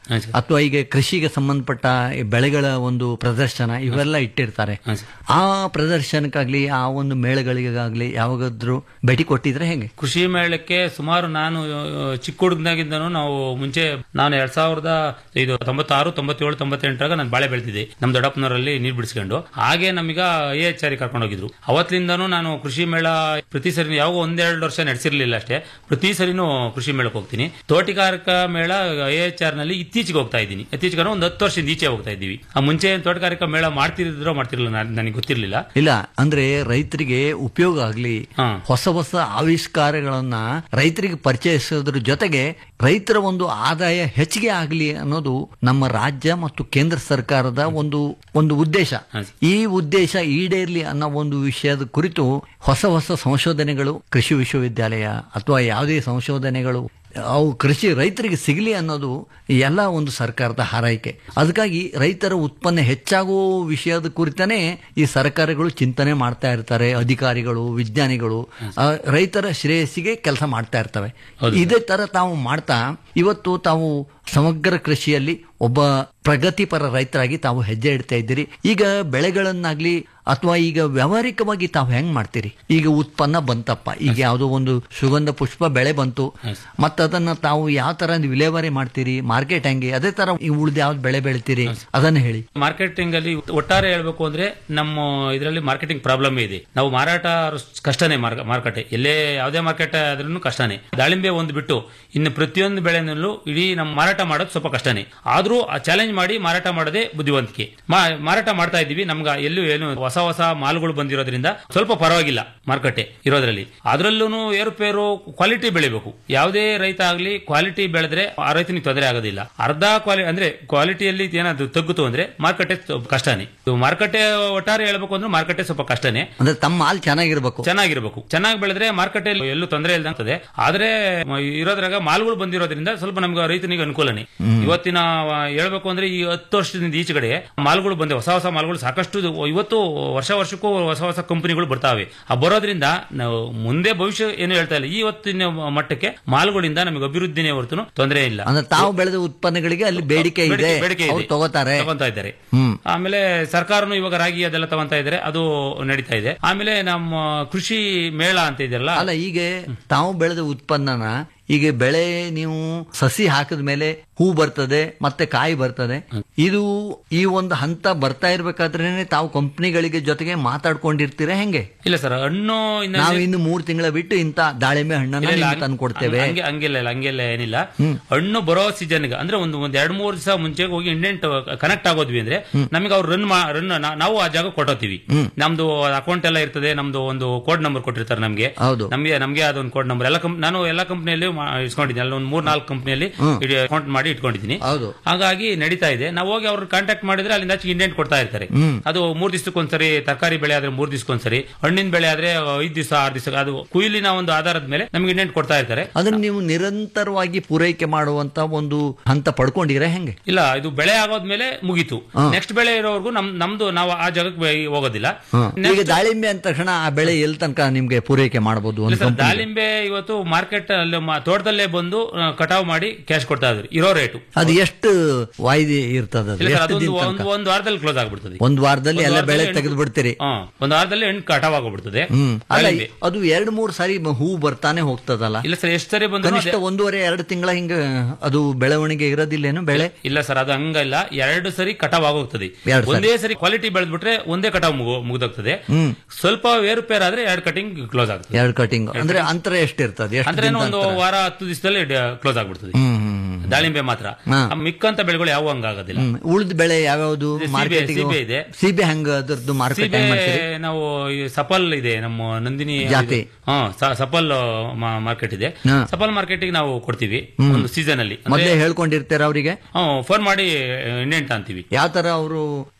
Speaker 5: ಹಾ, ಸರ್.
Speaker 4: ಅಥವಾ ಈಗ ಕೃಷಿಗೆ ಸಂಬಂಧಪಟ್ಟ ಈ ಬೆಳೆಗಳ ಒಂದು ಪ್ರದರ್ಶನ ಇವೆಲ್ಲ ಇಟ್ಟಿರ್ತಾರೆ
Speaker 5: ಹಾ, ಸರ್.
Speaker 4: ಆ ಪ್ರದರ್ಶನಕ್ಕಾಗ್ಲಿ ಆ ಒಂದು ಮೇಳಗಳಿಗಾಗ್ಲಿ ಯಾವಾಗಾದ್ರೂ ಭೇಟಿ ಕೊಟ್ಟಿದ್ರೆ ಹೆಂಗೆ
Speaker 5: ಕೃಷಿ ಮೇಳಕ್ಕೆ ಸುಮಾರು ನಾನು ಆ, ಚಿಕ್ಕ ಹುಡುಗನಾಗಿದ್ದನು ನಾವು ಮುಂಚೆ ನಾನು ಎರಡ್ ಸಾವಿರದ ಇದು ತೊಂಬತ್ತಾರು ತೊಂಬತ್ತೇಳು ತೊಂಬತ್ತೆಂಟರಾಗ ನಾನು ಬಾಳೆ ಬೆಳೆದಿದ್ದೆ ನಮ್ ದೊಡ್ಡಪ್ಪನವರಲ್ಲಿ ನೀರು ಬಿಡಿಸ್ಕೊಂಡು ಹಾಗೆ ನಮೀಗ ಎ ಎಚ್ ಆರ್ ಕರ್ಕೊಂಡು ಹೋಗಿದ್ರು ಅವತ್ತಿಂದನೂ ನಾನು ಕೃಷಿ ಮೇಳ ಪ್ರತಿ ಸರಿ ಯಾವಾಗ ಒಂದೆರಡು ವರ್ಷ ನಡೆಸಿರ್ಲಿಲ್ಲ ಅಷ್ಟೇ ಪ್ರತಿ ಸರಿನೂ ಕೃಷಿ ಮೇಳಕ್ಕೆ ಹೋಗ್ತೀನಿ ತೋಟಗಾರಿಕಾ ಮೇಳ ಎ ಎಚ್ ಆರ್ ನಲ್ಲಿ ಇತ್ತೀಚೆಗೆ ಹೋಗ್ತಾ ಇದ್ದೀನಿ ಇತ್ತೀಚೆಗೆ ಒಂದು ಹತ್ತು ವರ್ಷದಿಂದ ಈಚೆ ಹೋಗ್ತಾ ಇದ್ದೀವಿ ಆ ಮುಂಚೆ ತೋಟಗಾರಿಕಾ ಮೇಳ ಮಾಡ್ತಿರೋ ಮಾಡ್ತಿರ್ಲಿಲ್ಲ ನಾನ್- ನನಗೆ ಗೊತ್ತಿರ್ಲಿಲ್ಲ
Speaker 4: ಇಲ್ಲ ಅಂದ್ರೆ ರೈತರಿಗೆ ಉಪಯೋಗ ಆಗ್ಲಿ
Speaker 5: ಹಾ.
Speaker 4: ಹೊಸ ಹೊಸ ಆವಿಷ್ಕಾರಗಳನ್ನ ರೈತರಿಗೆ ಪರಿಚಯಿಸೋದ್ರ ಜೊತೆಗೆ ರೈತರ ಒಂದು ಆದಾಯ ಹೆಚ್ಚಿಗೆ ಆಗಲಿ ಅನ್ನೋದು ನಮ್ಮ ರಾಜ್ಯ ಮತ್ತು ಕೇಂದ್ರ ಸರ್ಕಾರದ ಒಂದು ಒಂದು ಉದ್ದೇಶ
Speaker 5: ಹಾ.
Speaker 4: ಈ ಉದ್ದೇಶ ಈಡೇರ್ಲಿ ಅನ್ನೋ ಒಂದು ವಿಷಯದ ಕುರಿತು ಹೊಸ ಹೊಸ ಸಂಶೋಧನೆಗಳು ಕೃಷಿ ವಿಶ್ವವಿದ್ಯಾಲಯ ಅಥವಾ ಯಾವುದೇ ಸಂಶೋಧನೆಗಳು ಅವು ಕೃಷಿ ರೈತರಿಗೆ ಸಿಗಲಿ ಅನ್ನೋದು ಎಲ್ಲ ಒಂದು ಸರ್ಕಾರದ ಹಾರೈಕೆ ಅದಕ್ಕಾಗಿ ರೈತರ ಉತ್ಪನ್ನ ಹೆಚ್ಚಾಗುವ ವಿಷಯದ ಕುರಿತನೇ ಈ ಸರ್ಕಾರಗಳು ಚಿಂತನೆ ಮಾಡ್ತಾ ಇರ್ತಾರೆ ಅಧಿಕಾರಿಗಳು ವಿಜ್ಞಾನಿಗಳು ಆ, ರೈತರ ಶ್ರೇಯಸ್ಸಿಗೆ ಕೆಲಸ ಮಾಡ್ತಾ ಇರ್ತವೆ ಇದೇ ತರ ತಾವು ಮಾಡ್ತಾ ಇವತ್ತು ತಾವು ಸಮಗ್ರ ಕೃಷಿಯಲ್ಲಿ ಒಬ್ಬ ಪ್ರಗತಿಪರ ರೈತರಾಗಿ ತಾವು ಹೆಜ್ಜೆ ಇಡ್ತಾ ಇದ್ದೀರಿ ಈಗ ಬೆಳೆಗಳನ್ನಾಗ್ಲಿ ಅಥವಾ ಈಗ ವ್ಯಾವಹಾರಿಕವಾಗಿ ತಾವು ಹೆಂಗ್ ಮಾಡ್ತೀರಿ ಈಗ ಉತ್ಪನ್ನ ಬಂತಪ್ಪ ಈಗ ಯಾವುದೋ ಒಂದು ಸುಗಂಧ ಪುಷ್ಪ ಬೆಳೆ ಬಂತು ಮತ್ತೆ ಅದನ್ನ ತಾವು ಯಾವ ತರ ವಿಲೇವಾರಿ ಮಾಡ್ತೀರಿ ಮಾರ್ಕೆಟ್ ಹೆಂಗೆ ಅದೇ ತರ ಈ ಉಳ್ದ ಯಾವ್ದು ಬೆಳೆ ಬೆಳಿತೀರಿ ಅದನ್ನ ಹೇಳಿ
Speaker 5: ಮಾರ್ಕೆಟಿಂಗ್ ಅಲ್ಲಿ ಒಟ್ಟಾರೆ ಹೇಳ್ಬೇಕು ಅಂದ್ರೆ ನಮ್ಮ ಇದರಲ್ಲಿ ಮಾರ್ಕೆಟಿಂಗ್ ಪ್ರಾಬ್ಲಮ್ ಇದೆ ನಾವು ಮಾರಾಟ ಕಷ್ಟನೇ ಮಾರ್ಕ- ಮಾರುಕಟ್ಟೆ ಎಲ್ಲೇ ಯಾವುದೇ ಮಾರ್ಕೆಟ್ ಆದ್ರೂ ಕಷ್ಟನೇ ದಾಳಿಂಬೆ ಒಂದು ಬಿಟ್ಟು ಇನ್ನು ಪ್ರತಿಯೊಂದು ಬೆಳೆನಲ್ಲೂ ಇಡೀ ನಮ್ಮ ಮಾರಾಟ ಮಾಡೋದು ಸ್ವಲ್ಪ ಕಷ್ಟನೇ ಆದ್ರೂ ಆ ಚಾಲೆಂಜ್ ಮಾಡಿ ಮಾರಾಟ ಮಾಡೋದೇ ಬುದ್ಧಿವಂತಿಕೆ ಮಾ- ಮಾರಾಟ ಮಾಡ್ತಾ ಇದ್ದೀವಿ ನಮ್ಗೆ ಎಲ್ಲೂ ಏನು ಹೊಸ ಹೊಸ ಮಾಲ್ಗಳು ಬಂದಿರೋದ್ರಿಂದ ಸ್ವಲ್ಪ ಪರವಾಗಿಲ್ಲ ಮಾರುಕಟ್ಟೆ ಇರೋದ್ರಲ್ಲಿ ಅದ್ರಲ್ಲೂ ಏರುಪೇರು ಕ್ವಾಲಿಟಿ ಬೆಳಿಬೇಕು ಯಾವುದೇ ರೈತ ಆಗ್ಲಿ ಕ್ವಾಲಿಟಿ ಬೆಳೆದ್ರೆ ಆ ರೈತನಿಗೆ ತೊಂದರೆ ಆಗೋದಿಲ್ಲ ಅರ್ಧ ಕ್ವಾಲಿ ಅಂದ್ರೆ ಕ್ವಾಲಿಟಿಯಲ್ಲಿ ಏನಾದ್ರು ತಗ್ಗುತ್ತು ಅಂದ್ರೆ ಮಾರುಕಟ್ಟೆ ಸ್ವಲ್ಪ ಕಷ್ಟನೇ ಇದು ಮಾರುಕಟ್ಟೆ ಒಟ್ಟಾರೆ ಹೇಳ್ಬೇಕು ಅಂದ್ರೆ ಮಾರುಕಟ್ಟೆ ಸ್ವಲ್ಪ ಕಷ್ಟನೇ
Speaker 4: ಅಂದ್ರೆ ತಮ್ಮ ಮಾಲ್ ಚೆನ್ನಾಗಿರ್ಬೇಕು
Speaker 5: ಚೆನ್ನಾಗಿರ್ಬೇಕು ಚೆನ್ನಾಗಿ ಬೆಳೆದ್ರೆ ಮಾರ್ಕೆಟಲ್ಲಿ ಎಲ್ಲೂ ತೊಂದರೆ ಇಲ್ದಂತದೆ ಆದ್ರೆ ಮ- ಇರೋದ್ರಾಗ ಮಾಲ್ಗಳು ಬಂದಿರೋದ್ರಿಂದ ಸ್ವಲ್ಪ ನಮ್ಗೆ ರೈತನಿಗೆ ಅನುಕೂಲನೇ ಇವತ್ತಿನ ಆ, ಹೇಳ್ಬೇಕು ಅಂದ್ರೆ ಈ ಹತ್ತು ವರ್ಷದಿಂದ ಈಚೆಗಡೆ ಮಾಲ್ಗಳು ಬಂದೆ ಹೊಸ ಹೊಸ ಮಾಲ್ಗಳು ಸಾಕಷ್ಟು ಇದು- ಇವತ್ತು ವರ್ಷ ವರ್ಷಕ್ಕೂ ಹೊಸ ಹೊಸ ಕಂಪನಿಗಳು ಬರ್ತಾವೆ ಆ ಬರೋದ್ರಿಂದ ನಾವು ಮುಂದೆ ಭವಿಷ್ಯ ಏನು ಹೇಳ್ತಾ ಇಲ್ಲ ಇವತ್ತಿನ ಮಟ್ಟಕ್ಕೆ ಮಾಲ್ಗಳಿಂದ ನಮಗೆ ಅಭಿವೃದ್ಧಿನೇ ಹೊರತು ತೊಂದರೆ ಇಲ್ಲ
Speaker 4: ಅಂದ್ರೆ ತಾವು ಬೆಳೆದ ಉತ್ಪನ್ನಗಳಿಗೆ ಅಲ್ಲಿ ಬೇಡಿಕೆ ಇದೆ
Speaker 5: ಬೇಡಿಕೆ- ಬೇಡಿಕೆ
Speaker 4: ಅವ್ರು
Speaker 5: ಇದೆ.
Speaker 4: ತಗೋತಾರೆ
Speaker 5: ತಗೊಂತಾ ಇದ್ದಾರೆ
Speaker 4: ಹ್ಮ್.
Speaker 5: ಆಮೇಲೆ ಸರ್ಕಾರನು ಇವಾಗ ರಾಗಿ ಅದೆಲ್ಲ ತಗೊಂತಾ ಇದ್ದಾರೆ ಅದು ನಡೀತಾ ಇದೆ ಆಮೇಲೆ ನಮ್ಮ ಕೃಷಿ ಮೇಳ ಅಂತ ಇದೆಯಲ್ಲ
Speaker 4: ಅಲ್ಲ ಈಗ ತಾವು ಬೆಳೆದ ಉತ್ಪನ್ನನ ಈಗ ಬೆಳೆ ನೀವು ಸಸಿ ಹಾಕಿದ ಮೇಲೆ ಹೂ ಬರ್ತದೆ ಮತ್ತೆ ಕಾಯಿ ಬರ್ತದೆ ಇದು ಈ ಒಂದು ಹಂತ ಬರ್ತಾ ಇರ್ಬೇಕಾದ್ರೇನೆ ತಾವು ಕಂಪ್ನಿಗಳಿಗೆ ಜೊತೆಗೆ ಮಾತಾಡ್ಕೊಂಡಿರ್ತೀರಾ ಹೆಂಗೆ
Speaker 5: ಇಲ್ಲ ಸರ್ ಹಣ್ಣು ಇನ್ನ
Speaker 4: ನಾವು ಇನ್ನು ಮೂರ್ ತಿಂಗಳ ಬಿಟ್ಟು ಇಂತ ದಾಳಿಂಬೆ ಹಣ್ಣನ್ನ
Speaker 5: ಇಲ್ಲ, ಇಲ್ಲ,
Speaker 4: ನಿಮ್ಗೆ ತಂದು ಕೊಡ್ತೇವೆ
Speaker 5: ಹಂಗೆ- ಹಂಗೆ- ಹಂಗಿಲ್ಲ ಇಲ್ಲ, ಹಂಗೆಲ್ಲ ಏನಿಲ್ಲ ಹಣ್ಣು ಬರೋ ಸೀಸನ್ ಅಂದ್ರೆ ಒಂದು ಒಂದ್ ಎರಡ್ ಮೂರ್ ದಿವಸ ಮುಂಚೆ ಹೋಗಿ ಇಂಡೆಂಟ್ ಕನೆಕ್ಟ್ ಆಗೋದ್ವಿ ಅಂದ್ರೆ ನಮಗೆ ಅವ್ರು ರನ್ ರನ್ ನಾವು ಆ ಜಾಗ ಕೊಟ್ಟೋತೀವಿ ನಮ್ದು ಅಕೌಂಟ್ ಎಲ್ಲ ಇರ್ತದೆ ನಮ್ದು ಒಂದು ಕೋಡ್ ನಂಬರ್ ಕೊಟ್ಟಿರ್ತಾರೆ ನಮ್ಗೆ
Speaker 4: ಹೌದು.
Speaker 5: ನಮ್ಗೆ ನಮ್ಗೆ ಅದೊಂದು ಕೋಡ್ ನಂಬರ್ ಎಲ್ಲ ಕಂಪ್- ನಾನು ಎಲ್ಲ ಕಂಪ್ನಿಯಲ್ಲಿ ಇಟ್ಕೊಂಡಿದ್ದೀನಿ ಅಲ್ಲಿ ಒಂದು ಮೂರ್ ನಾಲ್ಕು ಕಂಪ್ನಿಯಲ್ಲಿ ಅಕೌಂಟ್ ಮಾಡಿ ಇಟ್ಕೊಂಡಿದ್ದೀನಿ
Speaker 4: ಹೌದು
Speaker 5: ಹಾಗಾಗಿ ನಡೀತಾ ಇದೆ ನಾವು ಹೋಗಿ ಅವ್ರ ಕಾಂಟ್ಯಾಕ್ಟ್ ಮಾಡಿದ್ರೆ ಅಲ್ಲಿಂದ ಆಚೆ ಇಂಡೆಂಟ್ ಕೊಡ್ತಾ ಇರ್ತಾರೆ ಅದು ಮೂರ್ ದಿವಸಕ್ಕೊಂದ್ಸರಿ ತರಕಾರಿ ಬೆಳೆ ಆದ್ರೆ ಮೂರ್ ದಿವಸಕ್ಕೊಂದ್ಸರಿ ಹಣ್ಣಿನ ಬೆಳೆ ಆದ್ರೆ ಐದ್ ದಿವಸ ಆರು ದಿವಸ ಅದು ಕುಯಿಲಿನ ಒಂದು ಆಧಾರದ ಮೇಲೆ ನಮ್ಗೆ ಇಂಡೆಂಟ್ ಕೊಡ್ತಾ ಇರ್ತಾರೆ
Speaker 4: ಅದನ್ನ ನೀವು ನಿರಂತರವಾಗಿ ಪೂರೈಕೆ ಮಾಡುವಂತ ಒಂದು ಹಂತ ಪಡ್ಕೊಂಡಿರ ಹೆಂಗೆ
Speaker 5: ಇಲ್ಲ ಇದು ಬೆಳೆ ಆಗೋದ್ಮೇಲೆ ಮುಗೀತು ನೆಕ್ಸ್ಟ್ ಬೆಳೆ ಇರೋವರೆಗೂ ನಮ್ ನಮ್ದು ನಾವು ಆ ಜಾಗಕ್ಕೆ ಬೆ- ಹೋಗೋದಿಲ್ಲ
Speaker 4: ಹ.
Speaker 5: Next-
Speaker 4: ಈಗ ದಾಳಿಂಬೆ ಅಂದ ತಕ್ಷಣ ಆ ಬೆಳೆ ಎಲ್ಲಿ ತನಕ ನಿಮ್ಗೆ ಪೂರೈಕೆ ಮಾಡಬಹುದು
Speaker 5: ಇಲ್ಲ
Speaker 4: ಒಂದು
Speaker 5: ಸರ್,
Speaker 4: ಕಂಪನಿ
Speaker 5: ದಾಳಿಂಬೆ ಇವತ್ತು ಮಾರ್ಕೆಟ್ ಅಲ್ಲಿ ಮ- ತೋಟದಲ್ಲೇ ಬಂದು ಆ, ಕಟಾವ್ ಮಾಡಿ ಕ್ಯಾಶ್ ಕೊಡ್ತಾ ಇದ್ರು ಇರೋ ರೇಟು
Speaker 4: ಅದು ಎಷ್ಟು ವಾಯ್ದೆ ಇರ್ತದ ಅದು
Speaker 5: ಇಲ್ಲ ಸರ್
Speaker 4: ಎಷ್ಟು
Speaker 5: ಅದೊಂದು
Speaker 4: ದಿನ
Speaker 5: ಒಂದು
Speaker 4: ತನಕ
Speaker 5: ಒಂದು ವಾರದಲ್ಲಿ ಕ್ಲೋಸ್ ಆಗ್ಬಿಡ್ತದೆ
Speaker 4: ಒಂದ್ ವಾರದಲ್ಲಿ
Speaker 5: ಒಂದು
Speaker 4: ಎಲ್ಲ ಬೆಳೆ
Speaker 5: ವಾರದಲ್ಲಿ
Speaker 4: ತೆಗೆದು ಬಿಡ್ತೀರಿ
Speaker 5: ಹಾ ಒಂದು ವಾರದಲ್ಲಿ ಹಣ್ಣು ಕಟಾವ್ ಆಗೋಗ್ಬಿಡ್ತದೆ
Speaker 4: ಹ್ಮ್ ಅಲ್ಲ
Speaker 5: ದಾಳಿಂಬೆ.
Speaker 4: ಅದು ಎರಡ್ ಮೂರ್ ಸಾರಿ ಮ- ಹೂ ಬರ್ತಾನೆ ಹೋಗ್ತದಲ್ಲ
Speaker 5: ಇಲ್ಲ ಸರ್ ಎಷ್ಟು ಸರಿ ಬಂದ್ರು
Speaker 4: ಕನಿಷ್ಠ ಒಂದೂವರೆ ಎರಡು ತಿಂಗಳ ಹಿಂಗ ಅದು ಬೆಳವಣಿಗೆ ಇರೋದಿಲ್ಲೇನು ಬೆಳೆ
Speaker 5: ಇಲ್ಲ ಸರ್ ಅದು ಹಂಗಲ್ಲ ಎರಡು ಸರಿ ಕಟಾವ್ ಆಗೋಗ್ತದೆ
Speaker 4: ಎರಡು ಸರಿ.
Speaker 5: ಒಂದೇ ಸರಿ ಕ್ವಾಲಿಟಿ ಬೆಳೆದ್ಬಿಟ್ರೆ ಒಂದೇ ಕಟಾವ್ ಮುಗು- ಮುಗ್ದೋಗ್ತದೆ
Speaker 4: ಹ್ಮ್
Speaker 5: ಸ್ವಲ್ಪ ಏರುಪೇರ್ ಆದ್ರೆ ಎರಡು ಕಟಿಂಗ್ ಕ್ಲೋಸ್ ಆಗ್ತದೆ
Speaker 4: ಎರಡು ಕಟಿಂಗ್ ಅಂದ್ರೆ ಅಂತರ ಎಷ್ಟಿರ್ತದೆ ಎಷ್ಟು
Speaker 5: ಅಂದ್ರೆ
Speaker 4: ದಿನದ
Speaker 5: ಒಂದು
Speaker 4: ಅಂತರ?
Speaker 5: ವಾರ ಹತ್ತು ದಿವಸದಲ್ಲಿ ಕ್ಲೋಸ್ ಆಗ್ಬಿಡ್ತದೆ
Speaker 4: ಹ್ಮ್ ಹ್ಮ್ ಹ್ಮ್.
Speaker 5: ದಾಳಿಂಬೆ ಮಾತ್ರ
Speaker 4: ಹಾ.
Speaker 5: ಆ ಮಿಕ್ಕಂತ ಬೆಳೆಗಳು ಯಾವ ಹಂಗಾಗೋದಿಲ್ಲ
Speaker 4: ಹ್ಮ್ ಉಳಿದ ಬೆಳೆ ಯಾವ್ಯಾವ್ದು
Speaker 5: ಇದು ಸೀಬೆ-
Speaker 4: ಮಾರ್ಕೆಟ್
Speaker 5: ಸೀಬೆ ಇದೆ.
Speaker 4: ಸೀಬೆ ಹಂಗ ಅದರದ್ದು ಮಾರ್ಕೆಟ್
Speaker 5: ಸೀಬೆ
Speaker 4: ಹೆಂಗ್ ಮಾಡ್ತೀರಿ
Speaker 5: ನಾವು ಈ ಸಫಲ್ ಇದೆ ನಮ್ಮ ನಂದಿನಿ
Speaker 4: ಜಾತಿ.
Speaker 5: ಹಾ ಸ- ಸಫಲ್ ಮಾರ್ಕೆಟ್ ಇದೆ
Speaker 4: ಹಾ.
Speaker 5: ಸಫಲ್ ಮಾರ್ಕೆಟಿಗೆ ನಾವು ಕೊಡ್ತೀವಿ ಒಂದು ಸೀಸನ್ ಅಲ್ಲಿ
Speaker 4: ಮೊದಲೇ ಹೇಳ್ಕೊಂಡಿರ್ತೀರ ಅವರಿಗೆ
Speaker 5: ಫೋನ್ ಮಾಡಿ ಇಂಡೆಂಟ್ ಅಂತೀವಿ
Speaker 4: ಯಾವ ತರ ಅವರು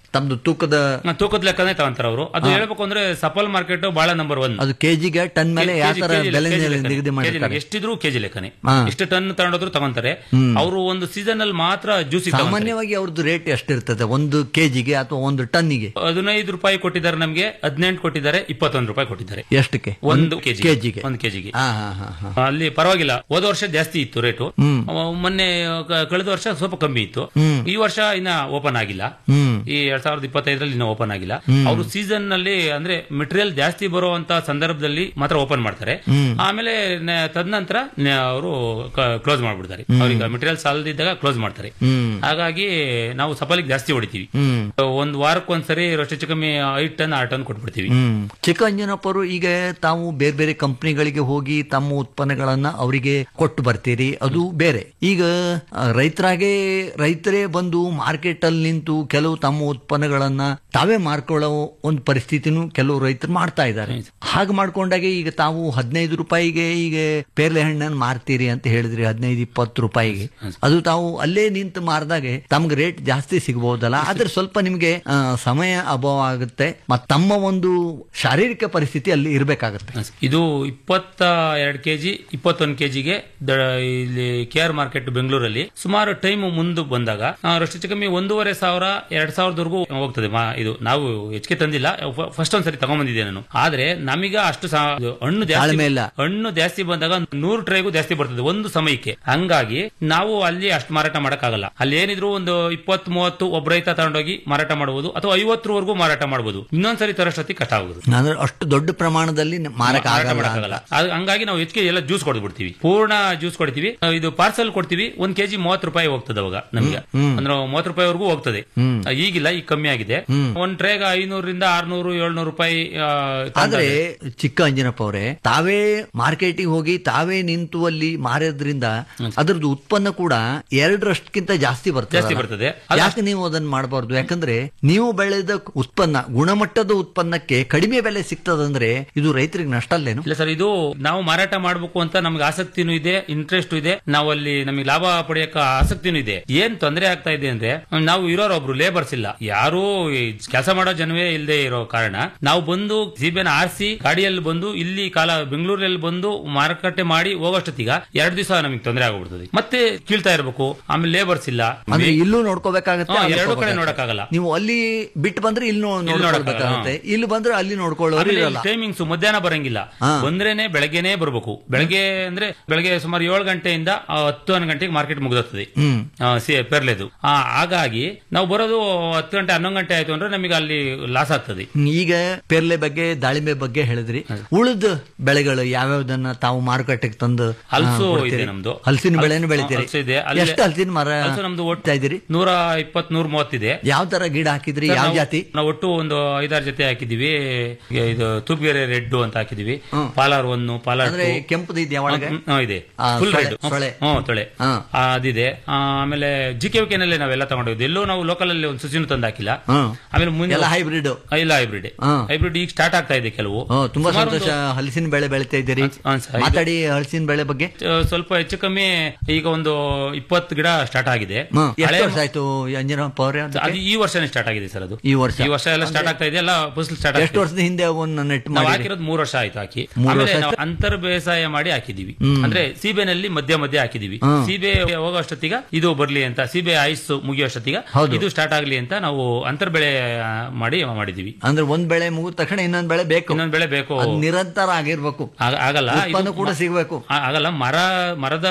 Speaker 4: ತಮ್ದು ತೂಕದ
Speaker 5: ಆ, ತೂಕದ ಲೆಕ್ಕನೇ ತಗೊಂತಾರ ಅವರು ಅದು ಹೇಳ್ಬೇಕು ಅಂದ್ರೆ ಸಫಲ್ ಮಾರ್ಕೆಟ್ ಬಹಳ ನಂಬರ್ ಒನ್
Speaker 4: ಅದು ಕೆಜಿಗೆ ಟನ್ ಮೇಲೆ ಯಾವ
Speaker 5: ಕೆಜಿ-
Speaker 4: ತರ
Speaker 5: ಕೆಜಿ
Speaker 4: ಬೆಲೆ
Speaker 5: ಲೆಕ್ಕ-
Speaker 4: ನಿಗದಿ
Speaker 5: ಕೆಜಿ ಲೆಕ್ಕ-
Speaker 4: ಮಾಡಿರ್ತಾರೆ
Speaker 5: ಎಷ್ಟಿದ್ರು ಕೆಜಿ ಲೆಕ್ಕನೆ
Speaker 4: ಹಾ.
Speaker 5: ಎಷ್ಟು ಟನ್ ತಗೊಂಡೋದ್ರು ತಗೊಂತಾರೆ ಅವರು ಒಂದು ಸೀಸನ್ ಅಲ್ಲಿ ಮಾತ್ರ ಜ್ಯೂಸಿ
Speaker 4: ಸಾಮಾನ್ಯವಾಗಿ ಅವ್ರದ್ದು ರೇಟ್ ಎಷ್ಟಿರ್ತದೆ ಒಂದು ಕೆಜಿಗೆ ಅಥವಾ ಒಂದು ಟನ್ನಿಗೆ
Speaker 5: ಹದಿನೈದು ರೂಪಾಯಿ ಕೊಟ್ಟಿದ್ದಾರೆ ನಮಗೆ ಹದಿನೆಂಟು ಕೊಟ್ಟಿದ್ದಾರೆ ಇಪ್ಪತ್ತೊಂದು ರೂಪಾಯಿ ಕೊಟ್ಟಿದ್ದಾರೆ
Speaker 4: ಎಷ್ಟಕ್ಕೆ
Speaker 5: ಒಂದು ಕೆಜಿ
Speaker 4: ಕೆಜಿಗೆ
Speaker 5: ಒಂದು ಕೆಜಿಗೆ
Speaker 4: ಹಾ ಹಾ ಹಾ ಹಾ
Speaker 5: ಅಲ್ಲಿ ಪರವಾಗಿಲ್ಲ ಹೋದ ವರ್ಷ ಜಾಸ್ತಿ ಇತ್ತು ರೇಟು
Speaker 4: ಹ್ಮ್.
Speaker 5: ಮೊನ್ನೆ ಕ- ಕಳೆದ ವರ್ಷ ಸ್ವಲ್ಪ ಕಮ್ಮಿ ಇತ್ತು ಈ ವರ್ಷ ಇನ್ನ ಓಪನ್ ಆಗಿಲ್ಲ
Speaker 4: ಹ್ಮ್
Speaker 5: ಈ ಎರಡ್ ಸಾವಿರದ ಇಪ್ಪತ್ತೈದರಲ್ಲಿ ಇನ್ನ ಓಪನ್ ಆಗಿಲ್ಲ ಅವರು ಸೀಸನ್ ನಲ್ಲಿ ಅಂದ್ರೆ ಮೆಟೀರಿಯಲ್ ಜಾಸ್ತಿ ಬರುವಂತ ಸಂದರ್ಭದಲ್ಲಿ ಮಾತ್ರ ಓಪನ್ ಮಾಡ್ತಾರೆ ಆಮೇಲೆ ನ- ತದನಂತರ ಅವರು ಕ್ಲೋಸ್ ಮಾಡ್ಬಿಡ್ತಾರೆ ಅವ್ರಿಗೆ ಮೆಟೀರಿಯಲ್ ಸಾಲದಿದ್ದಾಗ ಕ್ಲೋಸ್ ಮಾಡ್ತಾರೆ
Speaker 4: ಹ್ಮ್
Speaker 5: ಹಾಗಾಗಿ ನಾವು ಸಫಲಿಗೆ ಜಾಸ್ತಿ ಹೊಡಿತೀವಿ
Speaker 4: ಹ್ಮ್
Speaker 5: ಒಂದ್ ವಾರಕ್ಕೊಂದ್ಸರಿ ಹೆಚ್ಚು ಕಮ್ಮಿ ಐದು ಟನ್ ಆರು ಟನ್ ಕೊಟ್ಬಿಡ್ತೀವಿ
Speaker 4: ಹ್ಮ್ ಚಿಕ್ಕ ಅಂಜನಪ್ಪರು ಈಗ ತಾವು ಬೇರೆ ಬೇರೆ ಕಂಪನಿಗಳಿಗೆ ಹೋಗಿ ತಮ್ಮ ಉತ್ಪನ್ನಗಳನ್ನ ಅವರಿಗೆ ಕೊಟ್ಟು ಬರ್ತೀರಿ ಅದು ಬೇರೆ ಈಗ ಆ, ರೈತರಾಗೆ ರೈತರೇ ಬಂದು ಮಾರ್ಕೆಟ್ ಅಲ್ಲಿ ನಿಂತು ಕೆಲವು ತಮ್ಮ ಉತ್ಪನ್ನಗಳನ್ನ ತಾವೇ ಮಾರ್ಕೊಳ್ಳೋ ಒಂದು ಪರಿಸ್ಥಿತಿನೂ ಕೆಲವು ರೈತರು ಮಾಡ್ತಾ ಇದ್ದಾರೆ ಹಾಗೆ ಮಾಡ್ಕೊಂಡಾಗ ಈಗ ತಾವು ಹದಿನೈದು ರೂಪಾಯಿಗೆ ಈಗ ಪೇರ್ಲೆ ಹಣ್ಣನ್ನು ಮಾರ್ತೀರಿ ಅಂತ ಹೇಳಿದ್ರಿ ಹದಿನೈದು ಇಪ್ಪತ್ತು ರೂಪಾಯಿಗೆ ಅದು ತಾವು ಅಲ್ಲೇ ನಿಂತು ಮಾರಿದಾಗೆ ತಮ್ಗೆ ರೇಟ್ ಜಾಸ್ತಿ ಸಿಗಬಹುದಲ್ಲ ಆದ್ರೆ ಸ್ವಲ್ಪ ನಿಮ್ಗೆ ಆ, ಸಮಯ ಅಭಾವ ಆಗುತ್ತೆ ಮತ್ತು ತಮ್ಮ ಒಂದು ಶಾರೀರಿಕ ಪರಿಸ್ಥಿತಿ ಅಲ್ಲಿ ಇರಬೇಕಾಗುತ್ತೆ
Speaker 5: ಇದು ಇಪ್ಪತ್ತ ಎರಡು ಕೆಜಿ ಇಪ್ಪತ್ತೊಂದು ಕೆಜಿಗೆ ಇಲ್ಲಿ ಕೆ ಆರ್ ಮಾರ್ಕೆಟ್ ಬೆಂಗಳೂರಲ್ಲಿ ಸುಮಾರು ಟೈಮ್ ಮುಂದೆ ಬಂದಾಗ ಆ, ಅಷ್ಟು ಕಮ್ಮಿ ಒಂದೂವರೆ ಸಾವಿರ ಎರಡ್ ಸಾವಿರದವರೆಗೂ ಹೋಗ್ತದೆ ಮಾ- ಇದು ನಾವು ಹೆಚ್ಚಿಗೆ ತಂದಿಲ್ಲ ಫಸ್ಟ್ ಒಂದ್ಸರಿ ತಗೊಂಡ್ಬಂದಿದ್ದೆ ನಾನು ಆದ್ರೆ ನಮೀಗ ಅಷ್ಟು ಸಾ- ಇದು ಹಣ್ಣು ಜಾಸ್ತಿ
Speaker 4: ತಾಳ್ಮೆ ಇಲ್ಲ.
Speaker 5: ಹಣ್ಣು ಜಾಸ್ತಿ ಬಂದಾಗ ನೂರು ಟ್ರೈಗೂ ಜಾಸ್ತಿ ಬರ್ತದೆ ಒಂದು ಸಮಯಕ್ಕೆ ಹಂಗಾಗಿ ನಾವು ಅಲ್ಲಿ ಅಷ್ಟು ಮಾರಾಟ ಮಾಡಕ್ಕಾಗಲ್ಲ ಅಲ್ಲಿ ಏನಿದ್ರು ಒಂದು ಇಪ್ಪತ್ ಮೂವತ್ತು ಒಬ್ಬ ರೈತ ತಗೊಂಡೋಗಿ ಮಾರಾಟ ಮಾಡಬಹುದು ಅಥವಾ ಐವತ್ತರವರೆಗೂ ಮಾರಾಟ ಮಾಡಬಹುದು ಇನ್ನೊಂದ್ಸರಿ ತರೋಷ್ಟೊತ್ತಿಗೆ ಕಷ್ಟ ಆಗುದು
Speaker 4: ಅಂದ್ರೆ ಅಷ್ಟು ದೊಡ್ಡ ಪ್ರಮಾಣದಲ್ಲಿ ಮಾರಕ
Speaker 5: ಮಾರಾಟ
Speaker 4: ಆಗಲ್ಲ
Speaker 5: ಮಾಡಕ್ಕಾಗಲ್ಲ ಅದು- ಹಂಗಾಗಿ ನಾವು ಹೆಚ್ಚಿಗೆ ಎಲ್ಲ ಜ್ಯೂಸ್ ಕೊಡ್ದು ಬಿಡ್ತೀವಿ ಪೂರ್ಣ ಜ್ಯೂಸ್ ಕೊಡ್ತೀವಿ ಆ, ಇದು ಪಾರ್ಸಲ್ ಕೊಡ್ತೀವಿ ಒಂದ್ ಕೆಜಿ ಮೂವತ್ತು ರೂಪಾಯಿ ಹೋಗ್ತದೆ ಅವಾಗ ನಮಗೆ ಅಂದ್ರೆ ಮೂವತ್ತು ರೂಪಾಯಿವರೆಗೂ ಹೋಗ್ತದೆ ಆ, ಈಗಿಲ್ಲ ಈಗ ಕಮ್ಮಿ ಆಗಿದೆ ಒಂದ್ ಟ್ರೇಗ ಐನೂರಿಂದ ಆರ್ನೂರು ಏಳ್ನೂರು ರೂಪಾಯಿ ಆ,
Speaker 4: ಆದ್ರೆ
Speaker 5: ತಂದಾಗ-
Speaker 4: ಚಿಕ್ಕ ಅಂಜನಪ್ಪ ಅವರೇ ತಾವೇ ಮಾರ್ಕೆಟಿಗೆ ಹೋಗಿ ತಾವೇ ನಿಂತು ಅಲ್ಲಿ ಮಾರೋದ್ರಿಂದ ಅದ್ರದ್ದು ಉತ್ಪನ್ನ ಕೂಡ ಎರಡರಷ್ಟಕ್ಕಿಂತ ಜಾಸ್ತಿ ಬರ್ತದೆ
Speaker 5: ಜಾಸ್ತಿ ಬರ್ತದೆ. ಅದು
Speaker 4: ಯಾಕೆ ನೀವು ಅದನ್ನ ಮಾಡಬಾರ್ದು ಯಾಕಂದ್ರೆ ನೀವು ಬೆಳೆದ ಉತ್ಪನ್ನ ಗುಣಮಟ್ಟದ ಉತ್ಪನ್ನಕ್ಕೆ ಕಡಿಮೆ ಬೆಲೆ ಸಿಗ್ತದಂದ್ರೆ ಇದು ರೈತರಿಗೆ ನಷ್ಟ ಅಲ್ಲೇನು
Speaker 5: ಇಲ್ಲ ಸರ್ ಇದು ನಾವು ಮಾರಾಟ ಮಾಡಬೇಕು ಅಂತ ನಮ್ಗೆ ಆಸಕ್ತಿನೂ ಇದೆ ಇಂಟ್ರೆಸ್ಟ್ ಇದೆ ನಾವು ಅಲ್ಲಿ ನಮಗೆ ಲಾಭ ಪಡೆಯಕ ಆಸಕ್ತಿನೂ ಇದೆ ಏನ್ ತೊಂದರೆ ಆಗ್ತಾ ಇದೆ ಅಂದ್ರೆ ನಾವು ಇರೋರು ಒಬ್ರು ಲೇಬರ್ಸ್ ಇಲ್ಲ ಯಾರೂ ಕೆಲಸ ಮಾಡೋ ಜನವೇ ಇಲ್ಲದೆ ಇರೋ ಕಾರಣ ನಾವು ಬಂದು ಸಿಬಿನ ಆರಿಸಿ ಗಾಡಿಯಲ್ಲಿ ಬಂದು ಇಲ್ಲಿ ಕಾಲ ಬೆಂಗಳೂರಲ್ಲಿ ಬಂದು ಮಾರುಕಟ್ಟೆ ಮಾಡಿ ಹೋಗೋಷ್ಟೊತ್ತಿಗ ಎರಡು ದಿವಸ ನಮಗೆ ತೊಂದರೆ ಆಗ್ಬಿಡ್ತದೆ ಮತ್ತೆ ಕೀಳ್ತಾ ಇರಬೇಕು ಆಮೇಲೆ ಲೇಬರ್ಸ್ ಇಲ್ಲ
Speaker 4: ಅಂದ್ರೆ ಇಲ್ಲೂ ನೋಡ್ಕೋಬೇಕಾಗತ್ತೆ
Speaker 5: ಹಾ,
Speaker 4: ಅಲ್ಲಿ
Speaker 5: ಎರಡೂ ಕಡೆ
Speaker 4: ಹೋಗ್ಬೇಕಾಗತ್ತೆ.
Speaker 5: ನೋಡಕ್ಕಾಗಲ್ಲ.
Speaker 4: ನೀವು ಅಲ್ಲಿ ಬಿಟ್ಟು ಬಂದ್ರೆ ಇಲ್ಲಿ ನೋ-
Speaker 5: ಇಲ್ಲಿ
Speaker 4: ನೋಡ್ಕೊಳ್ಬೇಕಾಗತ್ತೆ ಇಲ್ಲಿ ಬಂದ್ರೆ ಅಲ್ಲಿ ನೋಡ್ಕೊಳ್ಳೋರು ಇರಲ್ಲ
Speaker 5: ಟೈಮಿಂಗ್ಸ್ ಮಧ್ಯಾಹ್ನ ಬರಂಗಿಲ್ಲ
Speaker 4: ಹಾ.
Speaker 5: ಬಂದ್ರೇನೆ ಬೆಳಗ್ಗೆನೆ ಬರಬೇಕು ಬೆಳಗ್ಗೆ ಅಂದ್ರೆ ಬೆಳಗ್ಗೆ ಸುಮಾರು ಏಳು ಗಂಟೆಯಿಂದ ಆ, ಹತ್ತು ಹನ್ನೊಂದು ಗಂಟೆಗೆ ಮಾರ್ಕೆಟ್ ಮುಗಿದೋಗ್ತದೆ
Speaker 4: ಹ್ಮ್
Speaker 5: ಪೆರ್ಲೆದು ಆ, ಹಾಗಾಗಿ ನಾವು ಬರೋದು ಹತ್ತು ಗಂಟೆ ಹನ್ನೊಂದು ಗಂಟೆ ಆಯ್ತು ಅಂದ್ರೆ ನಮಗೆ ಅಲ್ಲಿ ಲಾಸ್ ಆಗ್ತದೆ
Speaker 4: ಈಗ ಪೇರ್ಲೆ ಬಗ್ಗೆ ದಾಳಿಂಬೆ ಬಗ್ಗೆ ಹೇಳಿದ್ರಿ ಉಳಿದ ಬೆಳೆಗಳು ಯಾವ್ಯಾವ್ದನ್ನ ತಾವು ಮಾರುಕಟ್ಟೆಗೆ ತಂದು ಆ,
Speaker 5: ಹಲಸು
Speaker 4: ಕೊಡ್ತೀರಿ?
Speaker 5: ಇದೆ ನಮ್ದು
Speaker 4: ಹಲಸಿನ
Speaker 5: ಹಲಸು-
Speaker 4: ಬೆಳೆನು ಬೆಳಿತೀರಿ
Speaker 5: ಹಲಸು ಇದೆ. ಅಲ್ಲಿ-
Speaker 4: ಎಷ್ಟು ಹಲಸಿನ ಮರ
Speaker 5: ಹಲಸು ನಮ್ದು ಒಟ್ಟು
Speaker 4: ಇಡ್ತಾ ಇದ್ದೀರಿ
Speaker 5: ನೂರ ಇಪ್ಪತ್ ನೂರ ಮೂವತ್ತಿದೆ
Speaker 4: ಯಾವ ತರ ಗಿಡ ಹಾಕಿದ್ರಿ
Speaker 5: ಸರ್,
Speaker 4: ಯಾವ
Speaker 5: ನಾವು-
Speaker 4: ಜಾತಿ
Speaker 5: ನಾವು ಒಟ್ಟು ಒಂದು ಐದಾರು ಜೊತೆ ಹಾಕಿದೀವಿ ಈಗ ಇದು ತೂಪ್ಗೆರೆ ರೆಡ್ ಅಂತ ಹಾಕಿದೀವಿ
Speaker 4: ಹ್ಮ್.
Speaker 5: ಪಾಲಾರ್ ಒನ್ ಪಾಲಾರ್
Speaker 4: ಅಂದ್ರೆ ಕೆಂಪುದು ಇದೆಯಾ ಒಳಗೆ
Speaker 5: ಹ್ಮ್, ಹ್ಮ್, ಇದೆ
Speaker 4: ಆ,
Speaker 5: ಫುಲ್
Speaker 4: ಸೊಳೆ,
Speaker 5: ರೆಡ್
Speaker 4: ಸೊಳೆ.
Speaker 5: ಹ್ಮ್ ತೊಳೆ
Speaker 4: ಹಾ.
Speaker 5: ಆ, ಅದಿದೆ ಆ, ಆಮೇಲೆ ಜಿ ಕೆ ನಲ್ಲಿ ನಾವೆಲ್ಲ ತಗೊಂಡೋಗಿದ್ವಿ ಎಲ್ಲೂ ನಾವು ಲೋಕಲ್ ಅಲ್ಲಿ ಒಂದು ಸುಸಿನೂ ತಂದು ಹಾಕಿಲ್ಲ
Speaker 4: ಹ್ಮ್.
Speaker 5: ಆಮೇಲೆ ಮುಂದೆ
Speaker 4: ಎಲ್ಲ ಹೈಬ್ರಿಡ್
Speaker 5: ಆ, ಇಲ್ಲ ಹೈಬ್ರಿಡ್
Speaker 4: ಹಾ.
Speaker 5: ಹೈಬ್ರಿಡ್ ಈಗ ಸ್ಟಾರ್ಟ್ ಆಗ್ತಾ ಇದೆ ಕೆಲವು
Speaker 4: ತುಂಬಾ
Speaker 5: ಸುಮಾರು
Speaker 4: ಸಂತೋಷ
Speaker 5: ಒಂದು-
Speaker 4: ಹಲಸಿನ ಬೆಳೆ ಬೆಳಿತಾ ಇದ್ದೀರಿ
Speaker 5: ಹಾ, ಹಾ, ಸರ್, ಇದು-
Speaker 4: ಮಾತಾಡಿ ಹಲಸಿನ ಬೆಳೆ ಬಗ್ಗೆ
Speaker 5: ಆ, ಸ್ವಲ್ಪ ಹೆಚ್ಚು ಕಮ್ಮಿ ಈಗ ಒಂದು ಇಪ್ಪತ್ತು ಗಿಡ ಸ್ಟಾರ್ಟ್ ಆಗಿದೆ
Speaker 4: ಹ್ಮ್. ಎಷ್ಟು
Speaker 5: ಹಳೆ-
Speaker 4: ವರ್ಷ ಆಯ್ತು ಈ ಅಂಜನಪ್ಪ ಅವರೇ ಅದಕ್ಕೆ?
Speaker 5: ಅದು ಈ ವರ್ಷನೇ ಸ್ಟಾರ್ಟ್ ಆಗಿದೆ ಸರ್ ಅದು
Speaker 4: ಈ ವರ್ಷ
Speaker 5: ಈ ವರ್ಷ ಎಲ್ಲ ಸ್ಟಾರ್ಟ್ ಆಗ್ತಾ ಇದೆ ಎಲ್ಲ ಫಸಲು ಸ್ಟಾರ್ಟ್
Speaker 4: ಎಷ್ಟು ವರ್ಷದ ಹಿಂದೆ ಅವನ್ನ ನೆಟ್
Speaker 5: ನಾವು
Speaker 4: ಮಾಡಿ
Speaker 5: ಹಾಕಿರೋದು ಮೂರು ವರ್ಷ ಆಯ್ತು ಹಾಕಿ
Speaker 4: ಮೂರು
Speaker 5: ಆಮೇಲೆ
Speaker 4: ವರ್ಷ
Speaker 5: ನಾವು ಅಂತರ್ ಬೇಸಾಯ ಮಾಡಿ ಹಾಕಿದೀವಿ ಅಂದ್ರೆ ಸೀಬೆನಲ್ಲಿ ಮಧ್ಯ ಮಧ್ಯ ಹಾಕಿದೀವಿ
Speaker 4: ಹ್ಮ್.
Speaker 5: ಸೀಬೆ ಹೋಗೋ ಅಷ್ಟೊತ್ತಿಗ ಇದು ಬರ್ಲಿ ಅಂತ ಸೀಬೆ ಐಸ್ ಮುಗಿಯೋ ಅಷ್ಟೊತ್ತಿಗ
Speaker 4: ಹೌದು.
Speaker 5: ಇದು ಸ್ಟಾರ್ಟ್ ಆಗ್ಲಿ ಅಂತ ನಾವು ಅಂತರ್ ಬೆಳೆ ಆ, ಮಾಡಿ ಮಾಡಿದೀವಿ
Speaker 4: ಅಂದ್ರೆ ಒಂದ್ ಬೆಳೆ ಮುಗಿದ ತಕ್ಷಣ ಇನ್ನೊಂದ್ ಬೆಳೆ ಬೇಕು
Speaker 5: ಇನ್ನೊಂದ್ ಬೆಳೆ ಬೇಕು
Speaker 4: ಅದ್ ನಿರಂತರ ಆಗಿರ್ಬೇಕು
Speaker 5: ಆಗ- ಆಗಲ್ಲ ಇದು
Speaker 4: ಉತ್ಪನ್ನ ಕೂಡ
Speaker 5: ಮ-
Speaker 4: ಸಿಗಬೇಕು
Speaker 5: ಆ- ಆಗಲ್ಲ ಮರ ಮರದ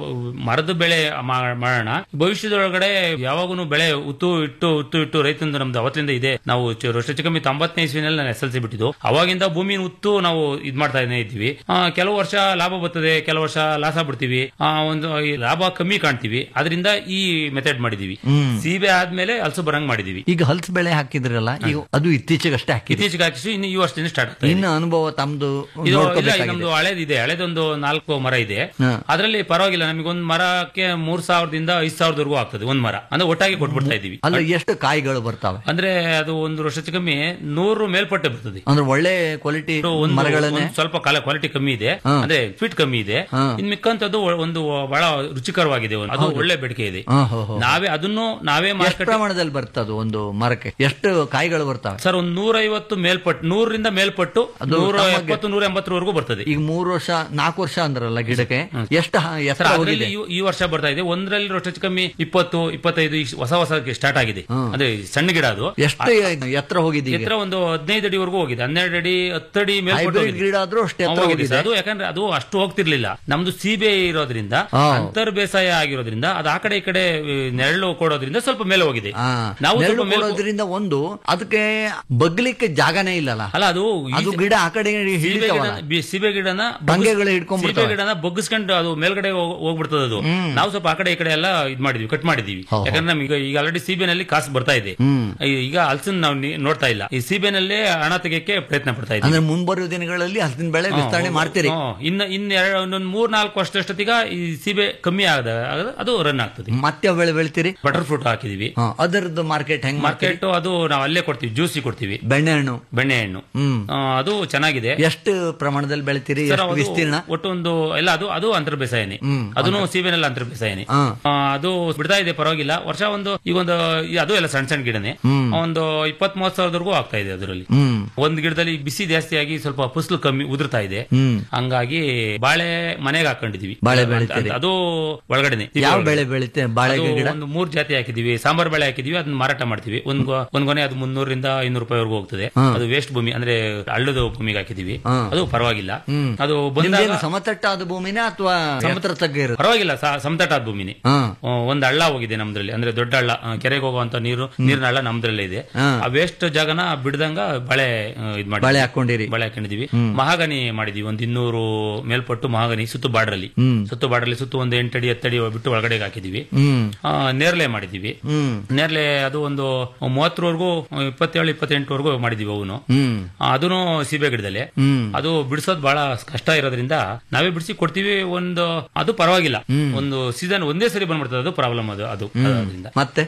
Speaker 5: ಮರದ ಬೆಳೆ ಮಾ- ಮಾಡೋಣ ಭವಿಷ್ಯದೊಳಗಡೆ ಯಾವಾಗೂ ಬೆಳೆ ಉತ್ತು ಇಟ್ಟು ಉತ್ತು ಇಟ್ಟು ರೈತಂದು ನಮ್ದು ಅವತ್ತಿಂದ ಇದೆ ನಾವು ಚ- ವರ್ಷ ಕಮ್ಮಿ ತೊಂಬತ್ತನೇ ಇಸ್ವಿನಲ್ಲಿ ನಾನು ಎಸ್ ಎಲ್ ಸಿ ಬಿಟ್ಟಿದ್ದು ಅವಾಗಿಂದ ಭೂಮಿನ ಉತ್ತು ನಾವು ಇದ್ ಮಾಡ್ತಾನೆ ಇದ್ವಿ ಆ, ಕೆಲವು ವರ್ಷ ಲಾಭ ಬರ್ತದೆ ಕೆಲವು ವರ್ಷ ಲಾಸ ಬಿಡ್ತೀವಿ ಆ, ಒಂದು ಈ ಲಾಭ ಕಮ್ಮಿ ಕಾಣ್ತೀವಿ ಅದರಿಂದ ಈ ಮೆಥಡ್ ಮಾಡಿದೀವಿ ಸೀಬೆ ಆದ್ಮೇಲೆ ಹಲಸು ಬರಂಗ್ ಮಾಡಿದೀವಿ
Speaker 4: ಈಗ ಹಲಸು ಬೆಳೆ ಹಾಕಿದ್ರಲ್ಲ ಈಗ ಅದು ಇತ್ತೀಚೆಗಷ್ಟೇ ಹಾಕಿದ್ರಿ
Speaker 5: ಇತ್ತೀಚೆಗೆ ಹಾಕಿಸಿ ಇನ್ನು ಈ ವರ್ಷದಿಂದ ಸ್ಟಾರ್ಟ್ ಆಗ್ತದೆ
Speaker 4: ಇನ್ನು ಅನುಭವ ತಮ್ದು
Speaker 5: ಇದು ಇಲ್ಲ
Speaker 4: ನೋಡ್ಕೋಬೇಕಾಗಿದೆ
Speaker 5: ನಮ್ದು ಹಳೇದಿದೆ ಹಳೇದೊಂದು ನಾಲ್ಕು ಮರ ಇದೆ
Speaker 4: ಹಾ.
Speaker 5: ಅದರಲ್ಲಿ ಪರವಾಗಿಲ್ಲ ನಮಗೊಂದು ಮರಕ್ಕೆ ಮೂರ್ ಸಾವಿರದಿಂದ ಐದ್ ಸಾವಿರದವರೆಗೂ ಆಗ್ತದೆ ಒಂದ್ ಮರ ಅಂದ್ರೆ ಒಟ್ಟಾಗಿ ಕೊಟ್ಬಿಡ್ತಾ ಇದೀವಿ
Speaker 4: ಅಲ್ಲ ಎಷ್ಟು ಕಾಯಿಗಳು ಬರ್ತಾವೆ
Speaker 5: ಅಂದ್ರೆ ಅದು ಒಂದು ವರ್ಷ ಕಮ್ಮಿ ನೂರು ಮೇಲ್ಪಟ್ಟೆ ಬರ್ತದೆ
Speaker 4: ಅಂದ್ರೆ ಒಳ್ಳೆ ಕ್ವಾಲಿಟಿ
Speaker 5: ಇದು ಒಂದು
Speaker 4: ಮರಗಳನ್ನೇ
Speaker 5: ಒಂದು ಸ್ವಲ್ಪ ಕಾಲ ಕ್ವಾಲಿಟಿ ಕಮ್ಮಿ ಇದೆ
Speaker 4: ಹಾ.
Speaker 5: ಅಂದ್ರೆ ಫಿಟ್ ಕಮ್ಮಿ ಇದೆ
Speaker 4: ಹಾ.
Speaker 5: ಇನ್ ಮಿಕ್ಕಂತದ್ದು ಒಂದು ಬಹಳ ರುಚಿಕರವಾಗಿದೆ ಒಂದು. ಅದು ಒಳ್ಳೆ ಬೇಡಿಕೆ ಇದೆ
Speaker 4: ಹಾ, ಹೋ, ಹೋ.
Speaker 5: ನಾವೇ ಅದನ್ನು ನಾವೇ
Speaker 4: ಎಷ್ಟು
Speaker 5: ಮಾರ್ಕೆಟ್
Speaker 4: ಪ್ರಮಾಣದಲ್ಲಿ ಬರ್ತದೆ ಒಂದು ಒಂದು ಮರಕ್ಕೆ ಎಷ್ಟು ಕಾಯಿಗಳು ಬರ್ತವೆ
Speaker 5: ಸರ್ ಒಂದು ನೂರೈವತ್ತು ಮೇಲ್ಪಟ್ಟು ನೂರರಿಂದ ಮೇಲ್ಪಟ್ಟು
Speaker 4: ಅದು
Speaker 5: ನೂರ
Speaker 4: ತಮಗೆ-
Speaker 5: ಎಪ್ಪತ್ತು ನೂರ ಎಂಬತ್ತರವರೆಗೂ ಬರ್ತದೆ
Speaker 4: ಈಗ ಮೂರು ವರ್ಷ ನಾಲ್ಕು ವರ್ಷ ಅಂದ್ರಲ್ಲ ಗಿಡಕ್ಕೆ ಎಷ್ಟು ಹ-
Speaker 5: ಸರ್
Speaker 4: ಎತ್ತರ
Speaker 5: ಅದರಲ್ಲಿ
Speaker 4: ಹೋಗಿದೆ
Speaker 5: ಈ- ಈ ವರ್ಷ ಬರ್ತಾ ಇದೆ ಒಂದರಲ್ಲಿ ಹೆಚ್ಚು ಕಮ್ಮಿ ಇಪ್ಪತ್ತು ಇಪ್ಪತ್ತೈದು ಈ ಹೊಸ ಹೊಸ ಸ್ಟಾರ್ಟ್ ಆಗಿದೆ ಅಂದ್ರೆ ಸಣ್ಣ ಗಿಡ ಅದು
Speaker 4: ಎಷ್ಟು ಎತ್ತರ ಹೋಗಿದೆ ಈಗ
Speaker 5: ಎತ್ತರ ಒಂದು ಹದಿನೈದು ಅಡಿವರೆಗೂ ಹೋಗಿದೆ ಹನ್ನೆರಡು ಅಡಿ ಹತ್ತು ಅಡಿ ಮೇಲ್ಪಟ್ಟು
Speaker 4: ಹೈಬ್ರಿಡ್
Speaker 5: ಹೋಗಿದೆ.
Speaker 4: ಗಿಡ ಆದ್ರೂ ಅಷ್ಟು
Speaker 5: ಹಾ,
Speaker 4: ಎತ್ತರ
Speaker 5: ಹೋಗಿದೆ ಸರ್.
Speaker 4: ಹೋಗಿದೆ
Speaker 5: ಅದು ಯಾಕಂದ್ರೆ ಅದು ಅಷ್ಟು ಹೋಗ್ತಿರ್ಲಿಲ್ಲ ನಮ್ದು ಸೀಬೆ ಇರೋದ್ರಿಂದ
Speaker 4: ಹಾ.
Speaker 5: ಅಂತರ್ ಬೇಸಾಯ ಆಗಿರೋದ್ರಿಂದ ಅದು ಆ ಕಡೆ ಈ ಕಡೆ ಈ, ನೆರಳು ಕೊಡೋದ್ರಿಂದ ಸ್ವಲ್ಪ ಮೇಲೆ ಹೋಗಿದೆ
Speaker 4: ಆ,
Speaker 5: ನಾವು
Speaker 4: ನೆರಳು
Speaker 5: ಸ್ವಲ್ಪ ಮೇಲೆ
Speaker 4: ಕೊಡೋದ್ರಿಂದ ಒಂದು ಅದಕ್ಕೆ ಬಗ್ಲಿಕ್ಕೆ ಜಾಗನೇ ಇಲ್ಲಲ್ಲ
Speaker 5: ಅಲ್ಲ ಅದು
Speaker 4: ಅದು
Speaker 5: ಈ-
Speaker 4: ಗಿಡ ಆ ಕಡೆ
Speaker 5: ಸೀಬೆ
Speaker 4: ಹಿಡಿತಾವಲ್ಲ
Speaker 5: ಗಿಡನ- ಬಿ- ಸೀಬೆ ಗಿಡನ
Speaker 4: ಟಂಗೆಗಳು ಹಿಡ್ಕೊಂಡ್ಬಿಡ್ತವೆ.
Speaker 5: ಸೀಬೆ ಗಿಡನ ಬಗ್ಗಿಸ್ಕೊಂಡು ಅದು ಮೇಲ್ಗಡೆ ಹೋಗ್- ಹೋಗ್ಬಿಡ್ತದೆ ಅದು ನಾವು ಸ್ವಲ್ಪ ಆ ಕಡೆ ಈ ಕಡೆ ಎಲ್ಲ ಇದ್ ಮಾಡಿದ್ವಿ ಕಟ್ ಮಾಡಿದೀವಿ
Speaker 4: ಹೋ, ಹೋ.
Speaker 5: ಯಾಕಂದ್ರೆ ನಮ್ಗೆ ಈಗ ಆಲ್ರೆಡಿ ಸೀಬೆನಲ್ಲಿ ಕಾಸು ಬರ್ತಾ ಇದೆ
Speaker 4: ಹ್ಮ್.
Speaker 5: ಈ- ಈಗ ಹಲ್ಸನ್ ನಾವು ನಿ- ನೋಡ್ತಾ ಇಲ್ಲ ಈ ಸೀಬೆನಲ್ಲೇ ಹಣ ತೆಗೆಯಕ್ಕೆ ಪ್ರಯತ್ನ ಪಡ್ತಾ ಇದ್ದೀವಿ
Speaker 4: ಅಂದ್ರೆ ಮುಂಬರುವ ದಿನಗಳಲ್ಲಿ ಹಲಸಿನ ಬೆಳೆ ವಿಸ್ತರಣೆ
Speaker 5: ಹ್ಮ್,
Speaker 4: ಮಾಡ್ತೀರಿ
Speaker 5: ಹ್ಮ್. ಇನ್ನು ಇನ್ನು ಎರಡು ಒಂದೊಂದು ಮೂರ್ ನಾಲ್ಕು ವರ್ಷದಷ್ಟೊತ್ತಿಗ ಈ ಸೀಬೆ ಕಮ್ಮಿ ಆಗದ ಆಗದ- ಅದು ರನ್ ಆಗ್ತದೆ
Speaker 4: ಮತ್ತೆ ಯಾವ ಬೆಳೆ ಬೆಳಿತೀರಿ
Speaker 5: ಬಟರ್ ಫ್ರೂಟ್ ಹಾಕಿದೀವಿ
Speaker 4: ಹಾ, ಅದರದ್ದು ಮಾರ್ಕೆಟ್ ಹೆಂಗ್ ಮಾಡ್ತೀರಿ
Speaker 5: ಮಾರ್ಕೆಟ್ ಅದು ನಾವು ಅಲ್ಲೇ ಕೊಡ್ತೀವಿ ಜ್ಯೂಸಿ ಕೊಡ್ತೀವಿ
Speaker 4: ಬೆಣ್ಣೆಹಣ್ಣು
Speaker 5: ಬೆಣ್ಣೆಹಣ್ಣು
Speaker 4: ಹ್ಮ್
Speaker 5: ಆ, ಅದು ಚೆನ್ನಾಗಿದೆ
Speaker 4: ಎಷ್ಟು ಪ್ರಮಾಣದಲ್ಲಿ ಬೆಳಿತೀರಿ
Speaker 5: ಸರ್,
Speaker 4: ಎಷ್ಟು
Speaker 5: ಅದು
Speaker 4: ವಿಸ್ತೀರ್ಣ
Speaker 5: ಒಟ್ಟು ಒಂದು ಎಲ್ಲ ಅದು ಅದು ಅಂತರ್ ಬೇಸಾಯನೆ
Speaker 4: ಹ್ಮ್,
Speaker 5: ಅದನ್ನು ಸೀಬೆನೆಲ್ಲ ಅಂತರ್ ಬೇಸಾಯನೆ
Speaker 4: ಹಾ.
Speaker 5: ಆ, ಅದು ಬಿಡ್ತಾ ಇದೆ ಪರವಾಗಿಲ್ಲ ವರ್ಷ ಒಂದು ಈಗ ಒಂದು ಈ- ಅದು ಎಲ್ಲ ಸಣ್ಣ ಸಣ್ಣ ಗಿಡನೆ
Speaker 4: ಹ್ಮ್.
Speaker 5: ಒಂದು ಇಪ್ಪತ್ ಮೂವತ್ ಸಾವಿರದವರೆಗೂ ಆಗ್ತಾ ಇದೆ ಅದರಲ್ಲಿ
Speaker 4: ಹ್ಮ್
Speaker 5: ಒಂದ್ ಗಿಡದಲ್ಲಿ ಬಿಸಿ ಜಾಸ್ತಿ ಆಗಿ ಸ್ವಲ್ಪ ಫಸಲು ಕಮ್ಮಿ ಉದುರ್ತಾ ಇದೆ
Speaker 4: ಹ್ಮ್
Speaker 5: ಹಂಗಾಗಿ ಬಾಳೆ ಮನೆಗೆ ಹಾಕೊಂಡಿದೀವಿ
Speaker 4: ಬಾಳೆ
Speaker 5: ಅಂತ-
Speaker 4: ಬೆಳಿತೀರಿ?
Speaker 5: ಅದು ಒಳಗಡೆನೆ
Speaker 4: ಯಾವ ಬೆಳೆ ಬೆಳಿತೆ ಬಾಳೆ
Speaker 5: ಅದು
Speaker 4: ಗಿಡ
Speaker 5: ಒಂದು ಮೂರ್ ಜಾತಿ ಹಾಕಿದೀವಿ ಸಾಂಬಾರ್ ಬೆಳೆ ಹಾಕಿದೀವಿ ಅದನ್ನ ಮಾರಾಟ ಮಾಡ್ತೀವಿ ಒಂದ್ ಗೊ- ಒಂದ್ ಗೊನೆ ಅದು ಮುನ್ನೂರಿಂದ ಐನೂರು ರೂಪಾಯಿವರೆಗೂ ಹೋಗ್ತದೆ
Speaker 4: ಹಾ.
Speaker 5: ಅದು ವೇಸ್ಟ್ ಭೂಮಿ ಅಂದ್ರೆ ಹಳ್ಳದ ಭೂಮಿಗೆ ಹಾಕಿದೀವಿ
Speaker 4: ಹಾ.
Speaker 5: ಅದು ಪರವಾಗಿಲ್ಲ
Speaker 4: ಹ್ಮ್.
Speaker 5: ಅದು ಬಂದಾಗ
Speaker 4: ನಿಮ್ದೇನು ಸಮತಟ್ಟಾದ ಭೂಮಿನ ಅಥವಾ ಸಮುದ್ರ ತಗ್ಗ ಇರುತ್ತೆ
Speaker 5: ಪರವಾಗಿಲ್ಲ ಸ- ಸಮತಟ್ಟಾದ ಭೂಮಿನಿ
Speaker 4: ಹಾ
Speaker 5: ಆ, ಒಂದ್ ಹಳ್ಳ ಹೋಗಿದೆ ನಮ್ದ್ರಲ್ಲಿ ಅಂದ್ರೆ ದೊಡ್ಡ ಹಳ್ಳ ಆ, ಕೆರೆಗೆ ಹೋಗುವಂತ ನೀರು ನೀರಿನ ಹಳ್ಳ ನಮ್ದ್ರಲ್ಲೇ ಇದೆ
Speaker 4: ಹಾ.
Speaker 5: ಆ ವೇಸ್ಟ್ ಜಾಗನ ಬಿಡ್ದಂಗ ಬಳೆ ಆ, ಇದ್ ಮಾಡಿ
Speaker 4: ಬಾಳೆ ಹಾಕೊಂಡಿರಿ
Speaker 5: ಬಳೆ ಹಾಕೊಂಡಿದೀವಿ ಮಹಾಗನಿ ಮಾಡಿದೀವಿ ಒಂದ್ ಇನ್ನೂರು ಮೇಲ್ಪಟ್ಟು ಮಹಾಗನಿ ಸುತ್ತು ಬಾರ್ಡ್ರಲ್ಲಿ
Speaker 4: ಹ್ಮ್.
Speaker 5: ಸುತ್ತು ಬಾರ್ಡ್ರಲ್ಲಿ ಸುತ್ತು ಒಂದು ಎಂಟಡಿ ಹತ್ತಡಿ ಬಿಟ್ಟು ಒಳಗಡೆ ಹಾಕಿದೀವಿ
Speaker 4: ಹ್ಮ್
Speaker 5: ಆ, ನೇರ್ಲೆ ಮಾಡಿದೀವಿ
Speaker 4: ಹ್ಮ್
Speaker 5: ನೇರ್ಲೆ ಅದು ಒಂದು ಮೂವತ್ತರವರೆಗೂ ಇಪ್ಪತ್ತೇಳು ಇಪ್ಪತ್ತೆಂಟುವರೆಗೂ ಮಾಡಿದೀವಿ ಅವನು
Speaker 4: ಹ್ಮ್
Speaker 5: ಅದನ್ನು ಸೀಬೆ ಗಿಡದಲ್ಲೇ
Speaker 4: ಹ್ಮ್
Speaker 5: ಅದು ಬಿಡಿಸೋದು ಬಹಳ ಕಷ್ಟ ಇರೋದ್ರಿಂದ ನಾವೇ ಬಿಡಿಸಿ ಕೊಡ್ತೀವಿ ಒಂದು ಅದು ಪರವಾಗಿಲ್ಲ ಒಂದು ಸೀಸನ್ ಒಂದೇ ಸರಿ ಬಂದ್ಬಿಡ್ತದೆ ಅದು ಪ್ರಾಬ್ಲಮ್ ಅದು ಅದು ಅದರಿಂದ
Speaker 4: ಮತ್ತೆ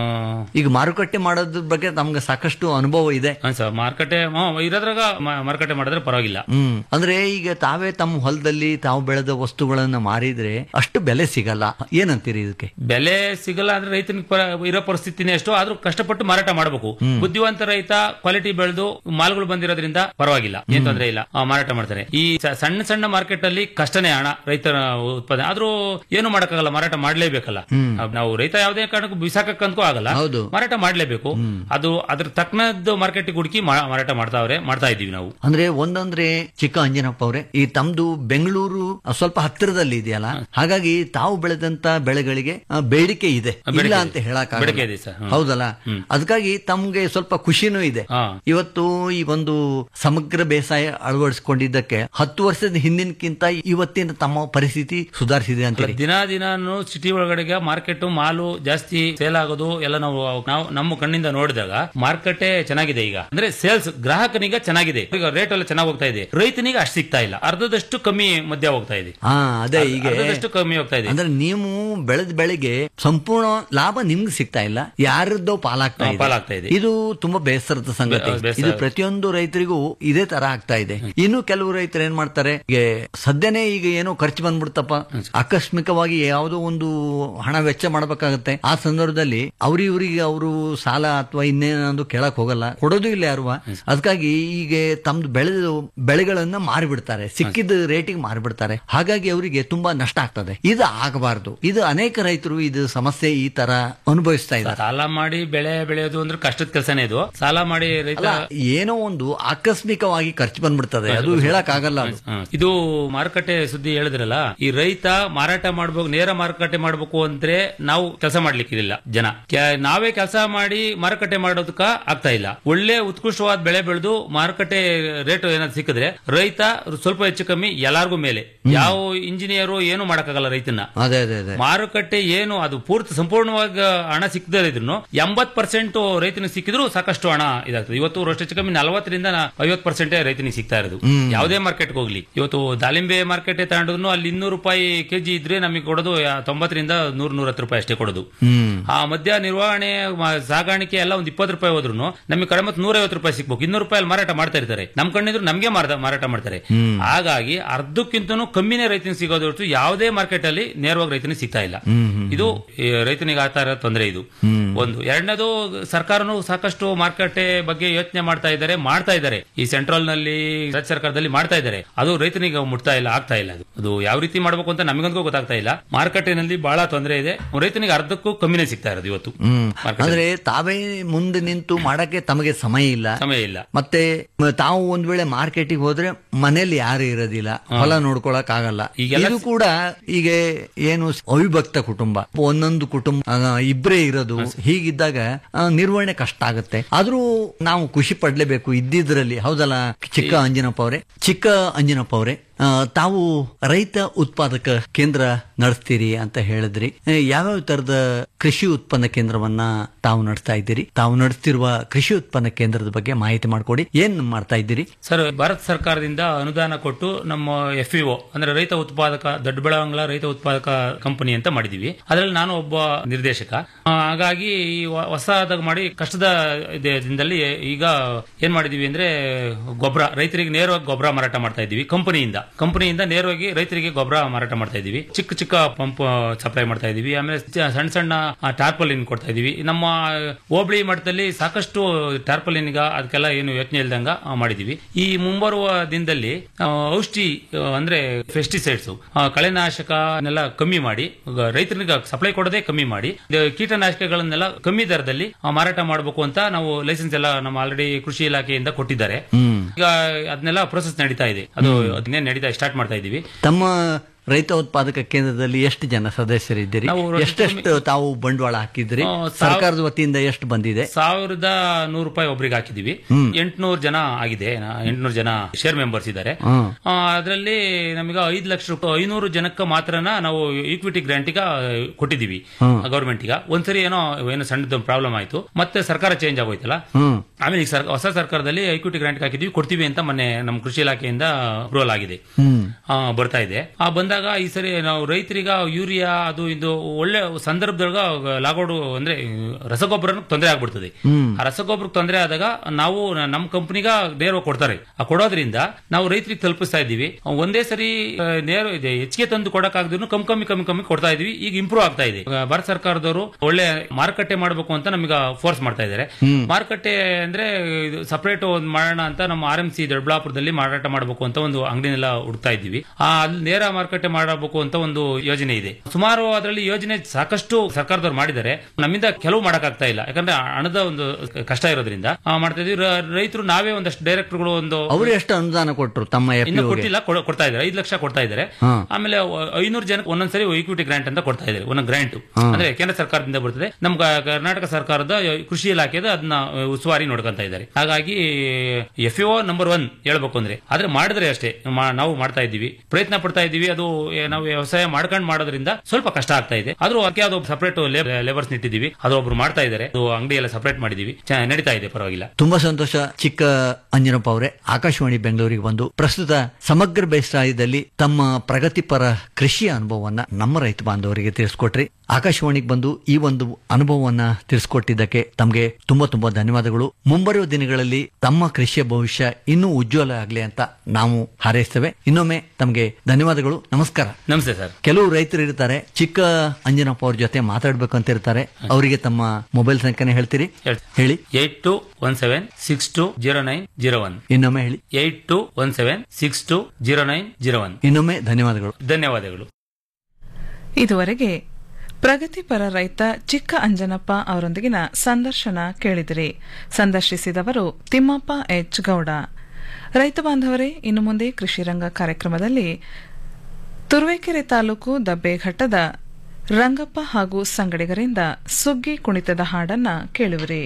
Speaker 4: ಈಗ ಮಾರುಕಟ್ಟೆ ಮಾಡೋದ್ರ ಬಗ್ಗೆ ನಮ್ಗೆ ಸಾಕಷ್ಟು ಅನುಭವ ಇದೆ
Speaker 5: ಸರ್ ಮಾರ್ಕೆಟೆ ಇರೋದ್ರಾಗ ಮ- ಮಾರುಕಟ್ಟೆ ಮಾಡಿದ್ರೆ ಪರವಾಗಿಲ್ಲ
Speaker 4: ಹ್ಮ್ ಅಂದ್ರೆ ಈಗ ತಾವೇ ತಮ್ಮ ಹೊಲದಲ್ಲಿ ತಾವು ಬೆಳೆದ ವಸ್ತುಗಳನ್ನ ಮಾರಿದ್ರೆ ಅಷ್ಟು ಬೆಲೆ ಸಿಗಲ್ಲ ಏನಂತೀರಿ ಇದಕ್ಕೆ
Speaker 5: ಬೆಲೆ ಸಿಗಲ್ಲ ಅಂದ್ರೆ ರೈತನಿಗೆ ಪರ- ಇರೋ ಪರಿಸ್ಥಿತಿನೇ ಅಷ್ಟು ಆದ್ರೂ ಕಷ್ಟಪಟ್ಟು ಮಾರಾಟ ಮಾಡಬೇಕು ಬುದ್ಧಿವಂತ ರೈತ ಕ್ವಾಲಿಟಿ ಬೆಳೆದು ಮಾಲ್ಗಳು ಬಂದಿರೋದ್ರಿಂದ ಪರವಾಗಿಲ್ಲ ಏನ್ ತೊಂದ್ರೆ ಇಲ್ಲ ಆ, ಮಾರಾಟ ಮಾಡ್ತಾರೆ ಈ ಸ- ಸಣ್ಣ ಸಣ್ಣ ಮಾರ್ಕೆಟ್ ಅಲ್ಲಿ ಕಷ್ಟನೇ ಹಣ ರೈತರ ಉತ್ಪಾದನೆ ಆದ್ರೂ ಏನು ಮಾಡಕ್ಕಾಗಲ್ಲ ಮಾರಾಟ ಮಾಡ್ಲೇಬೇಕಲ್ಲ ನಾವು ರೈತ ಯಾವುದೇ ಕಾರಣಕ್ಕೂ ಬಿಸಾಕಕ್ಕಂತೂ ಆಗಲ್ಲ
Speaker 4: ಹೌದು.
Speaker 5: ಮಾರಾಟ ಮಾಡ್ಲೇಬೇಕು ಅದು ಅದ್ರ ತಕ್ಕನದ್ದು ಮಾರ್ಕೆಟ್ ಹುಡುಕಿ ಮಾ- ಮಾರಾಟ ಮಾಡ್ತಾವ್ರೆ ಮಾಡ್ತಾ ಇದೀವಿ ನಾವು
Speaker 4: ಅಂದ್ರೆ ಒಂದಂದ್ರೆ ಚಿಕ್ಕ ಅಂಜನಪ್ಪ ಅವ್ರೆ ಈ ತಮ್ದು ಬೆಂಗಳೂರು ಸ್ವಲ್ಪ ಹತ್ತಿರದಲ್ಲಿ ಇದೆಯಲ್ಲ ಹಾಗಾಗಿ ತಾವು ಬೆಳೆದಂತ ಬೆಳೆಗಳಿಗೆ ಆ, ಬೇಡಿಕೆ ಇದೆ
Speaker 5: ಬೇಡಿಕೆ
Speaker 4: ಇಲ್ಲ
Speaker 5: ಇದೆ.
Speaker 4: ಅಂತ ಹೇಳಕ್
Speaker 5: ಬೇಡಿಕೆ ಇದೆ ಸರ್. ಹ್ಮ್.
Speaker 4: ಹೌದಲ್ಲ ಅದಕ್ಕಾಗಿ ತಮ್ಗೆ ಸ್ವಲ್ಪ ಖುಷಿನೂ ಇದೆ
Speaker 5: ಹಾ.
Speaker 4: ಇವತ್ತು ಈ ಒಂದು ಸಮಗ್ರ ಬೇಸಾಯ ಅಳವಡಿಸಿಕೊಂಡಿದ್ದಕ್ಕೆ ಹತ್ತು ವರ್ಷದ ಹಿಂದಿನಕ್ಕಿಂತ ಇವತ್ತಿನ ತಮ್ಮ ಪರಿಸ್ಥಿತಿ ಸುಧಾರಿಸಿದೆ ಅಂತೀರಿ
Speaker 5: ದಿನ ದಿನಾನು ಸಿಟಿ ಒಳಗಡೆಗೆ ಮಾರ್ಕೆಟ್ ಮಾಲು ಜಾಸ್ತಿ ಸೇಲ್ ಆಗೋದು ಎಲ್ಲ ನಾವು ನಾವು ನಮ್ಮ ಕಣ್ಣಿಂದ ನೋಡಿದಾಗ ಮಾರ್ಕೆಟೇ ಚೆನ್ನಾಗಿದೆ ಈಗ ಅಂದ್ರೆ ಸೇಲ್ಸ್ ಗ್ರಾಹಕನಿಗೆ ಚೆನ್ನಾಗಿದೆ ಈಗ ರೇಟ್ ಎಲ್ಲ ಚೆನ್ನಾಗಿ ಹೋಗ್ತಾ ಇದೆ ರೈತನಿಗೆ ಅಷ್ಟು ಸಿಗ್ತಾ ಇಲ್ಲ ಅರ್ಧದಷ್ಟು ಕಮ್ಮಿ ಮಧ್ಯ ಹೋಗ್ತಾ ಇದೆ
Speaker 4: ಹಾ ಅದೇ ಈಗ
Speaker 5: ಅರ್ಧದಷ್ಟು ಕಮ್ಮಿ ಹೋಗ್ತಾ ಇದೆ
Speaker 4: ಅಂದ್ರೆ ನೀವು ಬೆಳೆದ ಬೆಳೆಗೆ ಸಂಪೂರ್ಣ ಲಾಭ ನಿಮ್ಗೆ ಸಿಗ್ತಾ ಇಲ್ಲ ಯಾರದ್ದೋ ಪಾಲಾಗ್ತಾ
Speaker 5: ಹಾ,
Speaker 4: ಇದೆ
Speaker 5: ಪಾಲಾಗ್ತಾ ಇದೆ.
Speaker 4: ಇದು ತುಂಬಾ ಬೇಸರದ ಸಂಗತಿ
Speaker 5: ಬೇ- ಬೇಸರ.
Speaker 4: ಇದು ಪ್ರತಿಯೊಂದು ರೈತರಿಗೂ ಇದೇ ತರ ಆಗ್ತಾ ಇದೆ ಇನ್ನು ಕೆಲವು ರೈತರು ಏನ್ ಮಾಡ್ತಾರೆ ಈಗ ಸದ್ಯನೇ ಈಗ ಏನೋ ಖರ್ಚು ಬಂದ್ಬಿಡ್ತಪ್ಪ ಆಕಸ್ಮಿಕವಾಗಿ ಯಾವುದೋ ಒಂದು ಹಣ ವೆಚ್ಚ ಮಾಡ್ಬೇಕಾಗತ್ತೆ ಆ ಸಂದರ್ಭದಲ್ಲಿ ಅವ್ರ ಇವ್ರಿಗೆ ಅವರು ಸಾಲ ಅಥವಾ ಇನ್ನೇನೊಂದು ಕೇಳಕ್ ಹೋಗಲ್ಲ ಕೊಡೋದು ಇಲ್ಲ ಯಾರು ಅದಕ್ಕಾಗಿ ಈಗ ತಮ್ದು ಬೆಳೆದ ಬೆಳೆಗಳನ್ನ ಮಾರಿಬಿಡ್ತಾರೆ ಸಿಕ್ಕಿದ ರೇಟಿಗೆ ಮಾರಿಬಿಡ್ತಾರೆ ಹಾಗಾಗಿ ಅವರಿಗೆ ತುಂಬಾ ನಷ್ಟ ಆಗ್ತದೆ ಇದು ಆಗಬಾರ್ದು ಇದು ಅನೇಕ ರೈತರು ಇದು ಸಮಸ್ಯೆ ಈ ತರ ಅನುಭವಿಸ್ತಾ ಇದ್ದಾರೆ
Speaker 5: ಸಾಲ ಮಾಡಿ ಬೆಳೆ ಬೆಳೆಯೋದು ಅಂದ್ರೆ ಕಷ್ಟದ ಕೆಲಸನೇ ಇದು ಸಾಲ ಮಾಡಿ ರೈತ
Speaker 4: ಅಲ್ಲ ಏನೋ ಒಂದು ಆಕಸ್ಮಿಕವಾಗಿ ಖರ್ಚು ಬಂದ್ಬಿಡ್ತದೆ ಅದು ಹೇಳಕ್ ಆಗಲ್ಲ ಅದು
Speaker 5: ಹ. ಇದು ಮಾರುಕಟ್ಟೆ ಸುದ್ದಿ ಹೇಳಿದ್ರಲ್ಲ ಈ ರೈತ ಮಾರಾಟ ಮಾಡ್ಬೇಕು ನೇರ ಮಾರುಕಟ್ಟೆ ಮಾಡ್ಬೇಕು ಅಂದ್ರೆ ನಾವು ಕೆಲಸ ಮಾಡ್ಲಿಕ್ಕಿಲ್ಲ ಜನ ಕೆ- ನಾವೇ ಕೆಲಸ ಮಾಡಿ ಮಾರುಕಟ್ಟೆ ಮಾಡೋದಕ್ಕ ಆಗ್ತಾ ಇಲ್ಲ ಒಳ್ಳೆ ಉತ್ಕೃಷ್ಟವಾದ ಬೆಳೆ ಬೆಳೆದು ಮಾರುಕಟ್ಟೆ ರೇಟ್ ಏನಾದ್ರು ಸಿಕ್ಕಿದ್ರೆ ರೈತ ಸ್ವಲ್ಪ ಹೆಚ್ಚು ಕಮ್ಮಿ ಎಲ್ಲಾರ್ಗೂ ಮೇಲೆ ಯಾವ ಇಂಜಿನಿಯರು ಏನು ಮಾಡಕ್ಕಾಗಲ್ಲ ರೈತನ
Speaker 4: ಅದೇ ಅದೇ ಅದೇ
Speaker 5: ಮಾರುಕಟ್ಟೆ ಏನು ಅದು ಪೂರ್ತಿ ಸಂಪೂರ್ಣವಾಗಿ ಹಣ ಸಿಕ್ಕದೇ ಇದ್ರು ಎಂಬತ್ ಪರ್ಸೆಂಟ್ ರೈತನಿಗೆ ಸಿಕ್ಕಿದ್ರು ಸಾಕಷ್ಟು ಹಣ ಇದಾಗ್ತದೆ ಇವತ್ತು ವರ್ಷ ಹೆಚ್ಚು ಕಮ್ಮಿ ನಲವತ್ತರಿಂದ ಐವತ್ ಪರ್ಸೆಂಟ್ ರೈತನಿಗೆ ಸಿಗ್ತಾ ಇರೋದು ಯಾವುದೇ ಮಾರ್ಕೆಟ್ ಹೋಗ್ಲಿ ಇವತ್ತು ದಾಳಿಂಬೆ ಮಾರ್ಕೆಟ್ ತಗೊಂಡ್ರು ಅಲ್ಲಿ ಇನ್ನೂರು ರೂಪಾಯಿ ಕೆಜಿ ಇದ್ರೆ ನಮಗೆ ಕೊಡೋದು ಯಾ- ತೊಂಬತ್ತರಿಂದ ನೂರ್ ನೂರ ಹತ್ತು ರೂಪಾಯಿ ಅಷ್ಟೇ ಕೊಡೋದು
Speaker 4: ಹ್ಮ್
Speaker 5: ಆ ಮದ್ಯ ನಿರ್ವಹಣೆ ಮ- ಸಾಗಾಣಿಕೆ ಎಲ್ಲ ಒಂದು ಇಪ್ಪತ್ತು ರೂಪಾಯಿ ಹೋದ್ರು ನಮಗೆ ಕಡಿಮೆ ನೂರೈವತ್ತು ರೂಪಾಯಿ ಸಿಗ್ಬೇಕು ಇನ್ನೂರು ರೂಪಾಯಿ ಅಲ್ಲಿ ಮಾರಾಟ ಮಾಡ್ತಾ ಇರ್ತಾರೆ ನಮ್ ಕಣ್ಣಿದ್ರು ನಮ್ಗೆ ಮಾರಾಟ ಮಾರಾಟ ಮಾಡ್ತಾರೆ ಹಾಗಾಗಿ ಅರ್ಧಕ್ಕಿಂತನೂ ಕಮ್ಮಿನೇ ರೈತನಿಗೆ ಸಿಗೋದು ಹೊರತು ಯಾವುದೇ ಮಾರ್ಕೆಟ್ ಅಲ್ಲಿ ನೇರವಾಗಿ ರೈತನಿಗೆ ಸಿಗ್ತಾ ಇಲ್ಲ ಇದು ಈ ರೈತನಿಗೆ ಆಗ್ತಾ ಇರೋ ತೊಂದರೆ ಇದು ಒಂದು ಎರಡನೇದು ಸರ್ಕಾರನು ಸಾಕಷ್ಟು ಮಾರುಕಟ್ಟೆ ಬಗ್ಗೆ ಯೋಚನೆ ಮಾಡ್ತಾ ಇದ್ದಾರೆ ಮಾಡ್ತಾ ಇದ್ದಾರೆ ಈ ಸೆಂಟ್ರಲ್ ನಲ್ಲಿ ರಾಜ್ಯ ಸರ್ಕಾರದಲ್ಲಿ ಮಾಡ್ತಾ ಇದ್ದಾರೆ ಅದು ರೈತನಿಗೆ ಮುಟ್ತಾ ಇಲ್ಲ ಆಗ್ತಾ ಇಲ್ಲ ಅದು ಅದು ಯಾವ ರೀತಿ ಮಾಡಬೇಕು ಅಂತ ನಮಗಂತೂ ಗೊತ್ತಾಗ್ತಾ ಇಲ್ಲ ಮಾರುಕಟ್ಟೆನಲ್ಲಿ ಬಹಳ ತೊಂದರೆ ಇದೆ ರೈತನಿಗೆ ಅರ್ಧಕ್ಕೂ ಕಮ್ಮಿನೇ ಸಿಗ್ತಾ ಇರೋದು ಇವತ್ತು
Speaker 4: ಹ್ಮ್
Speaker 5: ಮಾರುಕಟ್ಟೆ.
Speaker 4: ಅಂದ್ರೆ ತಾವೇ ಮುಂದೆ ನಿಂತು ಮಾಡಕ್ಕೆ ತಮಗೆ ಸಮಯ ಇಲ್ಲ
Speaker 5: ಸಮಯ ಇಲ್ಲ
Speaker 4: ಮತ್ತೆ ಮ- ತಾವು ಒಂದ್ ವೇಳೆ ಮಾರ್ಕೆಟಿಗೆ ಹೋದ್ರೆ ಮನೇಲಿ ಯಾರು ಇರೋದಿಲ್ಲ ಹೊಲ ನೋಡ್ಕೊಳಕ್ ಆಗಲ್ಲ
Speaker 5: ಈಗೆಲ್ಲ
Speaker 4: ಇದು ಕೂಡ ಈಗ ಏನು ಅವಿಭಕ್ತ ಕುಟುಂಬ ಒಂದೊಂದು ಕುಟುಂಬ ಆ, ಇಬ್ರೇ ಇರೋದು ಹೀಗಿದ್ದಾಗ ಆ, ನಿರ್ವಹಣೆ ಕಷ್ಟ ಆಗುತ್ತೆ ಆದ್ರೂ ನಾವು ಖುಷಿ ಪಡ್ಲೇಬೇಕು ಇದ್ದಿದ್ರಲ್ಲಿ ಹೌದಲ್ಲ ಚಿಕ್ಕ ಅಂಜನಪ್ಪ ಅವರೇ ಚಿಕ್ಕ ಅಂಜನಪ್ಪ ಅವರೇ ಆ, ತಾವು ರೈತ ಉತ್ಪಾದಕ ಕೇಂದ್ರ ನಡೆಸ್ತೀರಿ ಅಂತ ಹೇಳಿದ್ರಿ ಆ, ಯಾವ್ಯಾವ ತರದ ಕೃಷಿ ಉತ್ಪನ್ನ ಕೇಂದ್ರವನ್ನ ತಾವು ನಡೆಸ್ತಾ ಇದ್ದೀರಿ ತಾವು ನಡೆಸ್ತಿರುವ ಕೃಷಿ ಉತ್ಪನ್ನ ಕೇಂದ್ರದ ಬಗ್ಗೆ ಮಾಹಿತಿ ಮಾಡ್ಕೊಡಿ ಏನ್ ಮಾಡ್ತಾ ಇದ್ದೀರಿ
Speaker 5: ಸರ್ ಭಾರತ ಸರ್ಕಾರದಿಂದ ಅನುದಾನ ಕೊಟ್ಟು ನಮ್ಮ ಎಫ್ ಅಂದ್ರೆ ರೈತ ಉತ್ಪಾದಕ ದೊಡ್ಡಬಳ್ಳಾಂಗ್ಲ ರೈತ ಉತ್ಪಾದಕ ಕಂಪನಿ ಅಂತ ಮಾಡಿದೀವಿ ಅದರಲ್ಲಿ ನಾನು ಒಬ್ಬ ನಿರ್ದೇಶಕ ಆ, ಹಾಗಾಗಿ ಈ ವ- ಹೊಸದಾಗಿ ಮಾಡಿ ಕಷ್ಟದ ಇದೆ- ದಿನದಲ್ಲಿ ಈಗ ಏನ್ ಮಾಡಿದೀವಿ ಅಂದ್ರೆ ಗೊಬ್ಬರ ರೈತರಿಗೆ ನೇರವಾಗಿ ಗೊಬ್ಬರ ಮಾರಾಟ ಮಾಡ್ತಾ ಇದ್ದೀವಿ ಕಂಪನಿಯಿಂದ ಕಂಪನಿಯಿಂದ ನೇರವಾಗಿ ರೈತರಿಗೆ ಗೊಬ್ಬರ ಮಾರಾಟ ಮಾಡ್ತಾ ಇದ್ದೀವಿ ಚಿಕ್ಕ ಚಿಕ್ಕ ಪಂಪ್ ಸಪ್ಲೈ ಮಾಡ್ತಾ ಇದ್ದೀವಿ ಆಮೇಲೆ ಚ- ಸಣ್ಣ ಸಣ್ಣ ಟಾರ್ಪಲಿನ್ ಕೊಡ್ತಾ ಇದ್ದೀವಿ ನಮ್ಮ ಹೋಬಳಿ ಮಟ್ಟದಲ್ಲಿ ಸಾಕಷ್ಟು ಟಾರ್ಪಲಿನ್ ಈಗ ಅದಕ್ಕೆಲ್ಲ ಏನು ಯೋಚನೆ ಇಲ್ದಂಗ ಆ, ಮಾಡಿದೀವಿ ಈ ಮುಂಬರುವ ದಿನದಲ್ಲಿ ಆ, ಔಷಧಿ ಆ, ಅಂದ್ರೆ ಪೆಸ್ಟಿಸೈಡ್ಸ್ ಕಳೆನಾಶಕನೆಲ್ಲ ಕಮ್ಮಿ ಮಾಡಿ ಈಗ ರೈತರಿಗೆ ಸಪ್ಲೈ ಕೊಡೋದೇ ಕಮ್ಮಿ ಮಾಡಿ ಇದು ಕೀಟನಾಶಕಗಳನ್ನೆಲ್ಲ ಕಮ್ಮಿ ದರದಲ್ಲಿ ಆ, ಮಾರಾಟ ಮಾಡಬೇಕು ಅಂತ ನಾವು ಲೈಸೆನ್ಸ್ ಎಲ್ಲ ನಮ್ಮ ಆಲ್ರೆಡಿ ಕೃಷಿ ಇಲಾಖೆಯಿಂದ ಕೊಟ್ಟಿದ್ದಾರೆ ಈಗ ಅದನ್ನೆಲ್ಲ ಪ್ರೊಸೆಸ್ ನಡೀತಾ ಇದೆ ಅದು ಅದನ್ನೇ ನಡೀತಾ ಸ್ಟಾರ್ಟ್ ಮಾಡ್ತಾ ಇದೀವಿ
Speaker 4: ತಮ್ಮ ರೈತ ಉತ್ಪಾದಕ ಕೇಂದ್ರದಲ್ಲಿ ಎಷ್ಟು ಜನ ಸದಸ್ಯರಿದ್ದೀರಿ
Speaker 5: ನಾವು
Speaker 4: ಎಷ್ಟೆಷ್ಟು ತಾವು ಬಂಡವಾಳ ಹಾಕಿದ್ರಿ
Speaker 5: ಆ, ಸಾವ್-
Speaker 4: ಸರ್ಕಾರದ ವತಿಯಿಂದ ಎಷ್ಟು ಬಂದಿದೆ
Speaker 5: ಸಾವಿರದ ನೂರು ರೂಪಾಯಿ ಒಬ್ರಿಗೆ ಹಾಕಿದೀವಿ ಎಂಟ್ನೂರು ಜನ ಆಗಿದೆ ಎಂಟ್ನೂರು ಜನ ಶೇರ್ ಮೆಂಬರ್ಸ್ ಇದ್ದಾರೆ
Speaker 4: ಹ್ಮ್.
Speaker 5: ಅದರಲ್ಲಿ ನಮಗೆ ಐದು ಲಕ್ಷ ರೂಪಾಯಿ ಐನೂರು ಜನಕ್ಕೆ ಮಾತ್ರನ ನಾವು ಈಕ್ವಿಟಿ ಗ್ರಾಂಟಿಗ ಕೊಟ್ಟಿದೀವಿ ಗೌರ್ಮೆಂಟ್ ಈಗ ಒಂದ್ಸರಿ ಏನೋ ಏನೋ ಸಣ್ಣದ ಪ್ರಾಬ್ಲಮ್ ಆಯ್ತು ಮತ್ತೆ ಸರ್ಕಾರ ಚೇಂಜ್ ಆಗೋಯ್ತಲ್ಲ
Speaker 4: ಹ್ಮ್
Speaker 5: ಆಮೇಲೆ ಈಗ ಸರ್- ಹೊಸ ಸರ್ಕಾರದಲ್ಲಿ ಈಕ್ವಿಟಿ ಗ್ರಾಂಟ್ ಹಾಕಿದೀವಿ ಕೊಡ್ತೀವಿ ಅಂತ ಮೊನ್ನೆ ನಮ್ಮ ಕೃಷಿ ಇಲಾಖೆಯಿಂದ ಅಪ್ರೂವಲ್ ಆಗಿದೆ ಆ, ಬರ್ತಾ ಇದೆ ಆ ಬಂದಾಗ ಈ ಸರಿ ನಾವು ರೈತರಿಗ ಯೂರಿಯಾ ಅದು ಇದು ಒಳ್ಳೆ ಸಂದರ್ಭದೊಳಗ ಲಾಗೋಡು ಅಂದ್ರೆ ರಸಗೊಬ್ಬರ ತೊಂದರೆ ಆಗ್ಬಿಡ್ತದೆ ಆ ರಸಗೊಬ್ಬರ ತೊಂದರೆ ಆದಾಗ ನಾವು ನ- ನಮ್ಮ ಕಂಪನಿಗ ನೇರವಾಗಿ ಕೊಡ್ತಾರೆ ಆ ಕೊಡೋದ್ರಿಂದ ನಾವು ರೈತರಿಗೆ ತಲುಪಿಸ್ತಾ ಇದ್ದೀವಿ ಒಂದೇ ಸರಿ ಆ, ನೇರ ಇದೆ ಹೆಚ್ಚಿಗೆ ತಂದು ಕೊಡಕ್ಕಾಗದ್ರು ಕಮ್ಮಿ ಕಮ್ಮಿ ಕಮ್ಮಿ ಕಮ್ಮಿ ಕೊಡ್ತಾ ಇದೀವಿ ಈಗ ಇಂಪ್ರೂವ್ ಆಗ್ತಾ ಇದೆ ಆ, ಭಾರತ ಸರ್ಕಾರದವರು ಒಳ್ಳೆ ಮಾರುಕಟ್ಟೆ ಮಾಡಬೇಕು ಅಂತ ನಮಗೆ ಫೋರ್ಸ್ ಮಾಡ್ತಾ ಇದ್ದಾರೆ ಮಾರುಕಟ್ಟೆ ಅಂದ್ರೆ ಇದು ಸಪರೇಟ್ ಒಂದು ಮಾಡೋಣ ಅಂತ ನಮ್ಮ ಆರ್ ಎಂ ಸಿ ದೊಡ್ಡಬಳ್ಳಾಪುರದಲ್ಲಿ ಮಾರಾಟ ಮಾಡಬೇಕು ಅಂತ ಒಂದು ಅಂಗಡಿನೆಲ್ಲ ಹುಡುಕ್ತಾ ಇದ್ದೀವಿ ಆ ಅಲ್ಲಿ ನೇರ ಮಾರುಕಟ್ಟೆ ಮಾಡಬೇಕು ಅಂತ ಒಂದು ಯೋಜನೆ ಇದೆ ಸುಮಾರು ಅದರಲ್ಲಿ ಯೋಜನೆ ಸಾಕಷ್ಟು ಸರ್ಕಾರದವ್ರು ಮಾಡಿದ್ದಾರೆ ನಮ್ಮಿಂದ ಕೆಲವು ಮಾಡಕ್ಕಾಗ್ತಾ ಇಲ್ಲ ಯಾಕಂದ್ರೆ ಹಣದ ಒಂದು ಕಷ್ಟ ಇರೋದ್ರಿಂದ ಆ, ಮಾಡ್ತಾ ಇದೀವಿ ರ- ರೈತರು ನಾವೇ ಒಂದಷ್ಟು ಡೈರೆಕ್ಟರ್ಗಳು ಒಂದು
Speaker 4: ಅವರು ಎಷ್ಟು ಅನುದಾನ ಕೊಟ್ಟರು ತಮ್ಮ ಎಫ್
Speaker 5: ಇನ್ನು ಕೊಟ್ಟಿಲ್ಲ ಕೊಡ- ಕೊಡ್ತಾ ಇದ್ದಾರೆ ಐದು ಲಕ್ಷ ಕೊಡ್ತಾ ಇದ್ದಾರೆ
Speaker 4: ಹಾ.
Speaker 5: ಆಮೇಲೆ ಐನೂರು ಜನಕ್ಕೆ ಒಂದೊಂದ್ಸರಿ ಈಕ್ವಿಟಿ ಗ್ರಾಂಟ್ ಅಂತ ಕೊಡ್ತಾ ಇದ್ದಾರೆ ಒಂದೊಂದು ಗ್ರಾಂಟ್ ಅಂದ್ರೆ ಕೇಂದ್ರ ಸರ್ಕಾರದಿಂದ ಬರ್ತದೆ ನಮ್ಮ ಕ- ಕರ್ನಾಟಕ ಸರ್ಕಾರದ ಕೃಷಿ ಇಲಾಖೆದ ಅದನ್ನ ಉಸ್ತುವಾರಿ ನೋಡ್ಕೊಂತ ಇದ್ದಾರೆ ಹಾಗಾಗಿ ಎಫ್ ನಂಬರ್ ಒನ್ ಹೇಳ್ಬೇಕು ಅಂದ್ರೆ ಆದ್ರೆ ಮಾಡಿದ್ರೆ ಅಷ್ಟೇ ಮಾ- ನಾವು ಮಾಡ್ತಾ ಇದ್ದೀವಿ ಪ್ರಯತ್ನ ಪಡ್ತಾ ಇದ್ದೀವಿ ಅದು ಏ, ನಾವು ವ್ಯವಸಾಯ ಮಾಡ್ಕೊಂಡು ಮಾಡೋದ್ರಿಂದ ಸ್ವಲ್ಪ ಕಷ್ಟ ಆಗ್ತಾ ಇದೆ ಆದ್ರೂ ಅದಕ್ಕೆ ಅದು ಸಪರೇಟ್ ಲೇಬರ್ಸ್ ನಿಟ್ಟಿದ್ದೀವಿ ಅದು ಒಬ್ರು ಮಾಡ್ತಾ ಇದ್ದಾರೆ ಅದು ಅಂಗಡಿ ಎಲ್ಲ ಸಪರೇಟ್ ಮಾಡಿದೀವಿ ಚೆನ್ನಾಗಿ ನಡೀತಾ ಇದೆ ಪರವಾಗಿಲ್ಲ
Speaker 4: ತುಂಬಾ ಸಂತೋಷ ಚಿಕ್ಕ ಅಂಜನಪ್ಪ ಅವರೇ ಆಕಾಶವಾಣಿ ಬೆಂಗಳೂರಿಗೆ ಬಂದು ಪ್ರಸ್ತುತ ಸಮಗ್ರ ಬೇಸಾಯದಲ್ಲಿ ತಮ್ಮ ಪ್ರಗತಿಪರ ಕೃಷಿಯ ಅನುಭವವನ್ನ ನಮ್ಮ ರೈತ ಬಾಂಧವರಿಗೆ ತಿಳಿಸ್ಕೊಟ್ರಿ ಆಕಾಶವಾಣಿಗೆ ಬಂದು ಈ ಒಂದು ಅನುಭವವನ್ನ ತಿಳಿಸ್ಕೊಟ್ಟಿದ್ದಕ್ಕೆ ತಮಗೆ ತುಂಬಾ ತುಂಬಾ ಧನ್ಯವಾದಗಳು ಮುಂಬರುವ ದಿನಗಳಲ್ಲಿ ತಮ್ಮ ಕೃಷಿಯ ಭವಿಷ್ಯ ಇನ್ನೂ ಉಜ್ವಲ ಆಗಲಿ ಅಂತ ನಾವು ಹಾರೈಸ್ತೇವೆ ಇನ್ನೊಮ್ಮೆ ತಮಗೆ ಧನ್ಯವಾದಗಳು ನಮಸ್ಕಾರ
Speaker 5: ನಮಸ್ತೆ ಸರ್
Speaker 4: ಕೆಲವು ರೈತರು ಇರ್ತಾರೆ ಚಿಕ್ಕ ಅಂಜನಪ್ಪ ಅವ್ರ ಜೊತೆ ಮಾತಾಡ್ಬೇಕು ಅಂತ ಇರ್ತಾರೆ ಅವರಿಗೆ ತಮ್ಮ ಮೊಬೈಲ್ ಸಂಖ್ಯೆನ ಹೇಳ್ತೀರಿ ಹೇಳಿ
Speaker 5: eight two one seven six two zero nine zero one
Speaker 4: ಇನ್ನೊಮ್ಮೆ ಹೇಳಿ
Speaker 5: eight two one seven six two zero nine zero one
Speaker 4: ಇನ್ನೊಮ್ಮೆ ಧನ್ಯವಾದಗಳು
Speaker 5: ಧನ್ಯವಾದಗಳು
Speaker 3: ಇದುವರೆಗೆ ಪ್ರಗತಿಪರ ರೈತ ಚಿಕ್ಕ ಅಂಜನಪ್ಪ ಅವರೊಂದಿಗಿನ ಸಂದರ್ಶನ ಕೇಳಿದಿರಿ ಸಂದರ್ಶಿಸಿದವರು ತಿಮ್ಮಪ್ಪ ಎಚ್ ಗೌಡ ರೈತ ಬಾಂಧವರೇ ಇನ್ನು ಮುಂದೆ ಕೃಷಿ ರಂಗ ಕಾರ್ಯಕ್ರಮದಲ್ಲಿ ತುರುವೇಕೆರೆ ತಾಲೂಕು ದಬ್ಬೆಘಟ್ಟದ ರಂಗಪ್ಪ ಹಾಗೂ ಸಂಗಡಿಗರಿಂದ ಸುಗ್ಗಿ ಕುಣಿತದ ಹಾಡನ್ನ ಕೇಳುವಿರಿ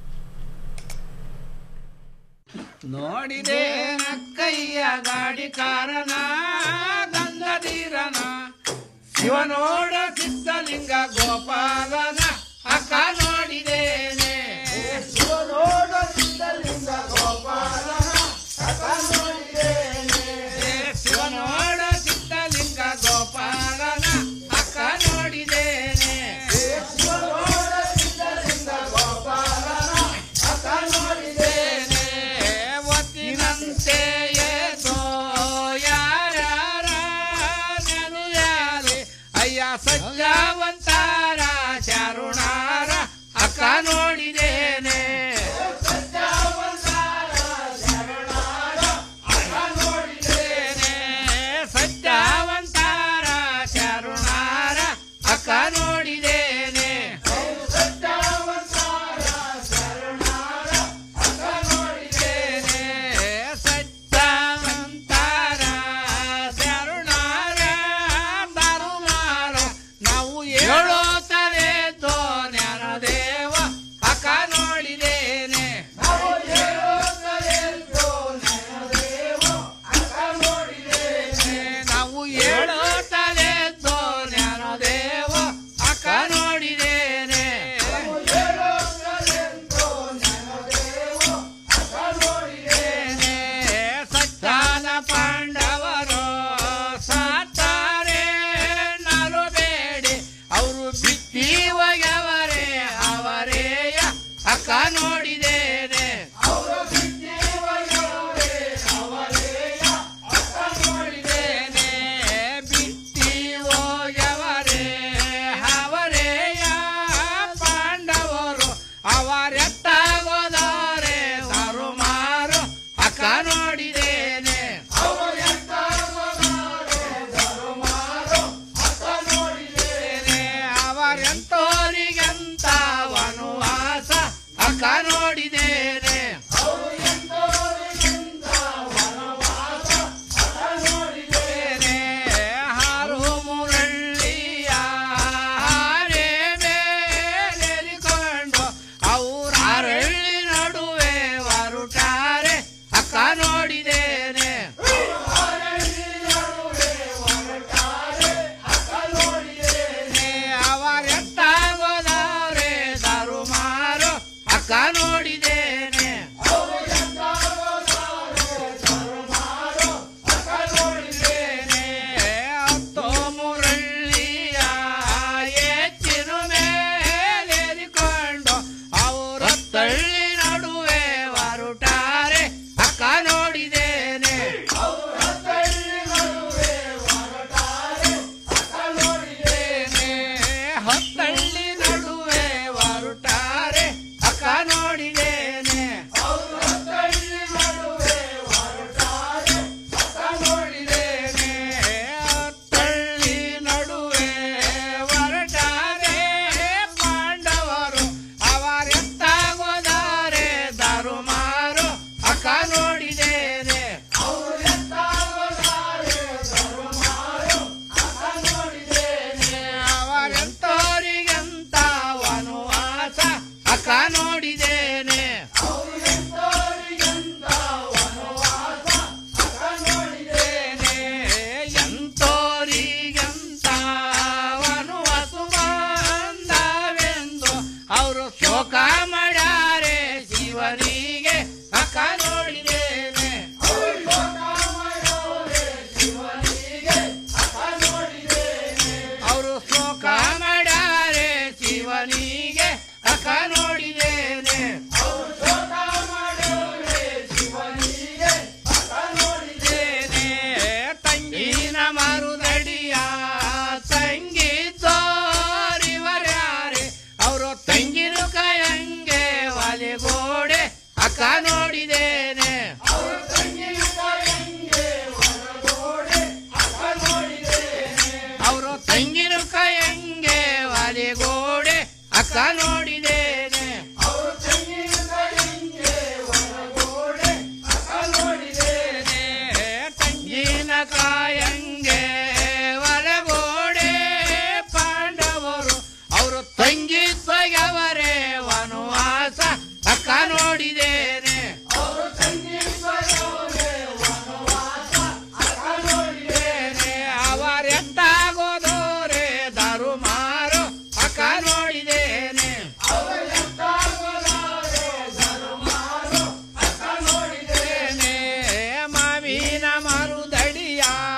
Speaker 6: ನೋಡಿದೆ ನಕ್ಕಯ್ಯ ಗಾಡಿ ಕಾರಣ ಗಂಗಧೀರನ ಶಿವನೋಡ ಸಿದ್ಧಲಿಂಗ ಗೋಪಾಲನ ಅಕ್ಕ ನೋಡಿದೇನೆ ಶಿವನೋಡ ಸಿದ್ಧಲಿಂಗ ಗೋಪಾಲನ ಅಕ್ಕ ನೋಡಿದೇನೆ ಶಿವನೋಡ ಸಿದ್ಧಲಿಂಗ ಗೋಪಾಲನ ಅಕ್ಕ ನೋಡಿದೇನೆ ಶಿವನೋಡ ಅಕ್ಕ ನೋಡಿದೇನೆ ಅವರು ತೆಂಗಿನಕಾಯಂಗೆ ಒಳಗೋಡೆ ಅಕ್ಕ ನೋಡಿದೇನೆ ತೆಂಗಿನಕಾಯಂಗೆ ಒಳಗೋಡೆ ಪಾಂಡವರು ಅವರು ತಂಗಿ ಸ್ವಯವರೇ ವನವಾಸ ಅಕ್ಕ ನೋಡಿದೇನೆ ಅವರು ತಂಗಿ ಸ್ವಯವರೇ ವನವಾಸ ಅಕ್ಕ ನೋಡಿದೇನೆ ಅವರೆತ್ತಾಗೋದೋರೆ ದಾರುಮಾರು ಅಕ್ಕ ನೋಡಿದೇನೆ ನೋಡಿದೇನೆ ಮಾವಿನ ಮರುದಡಿಯ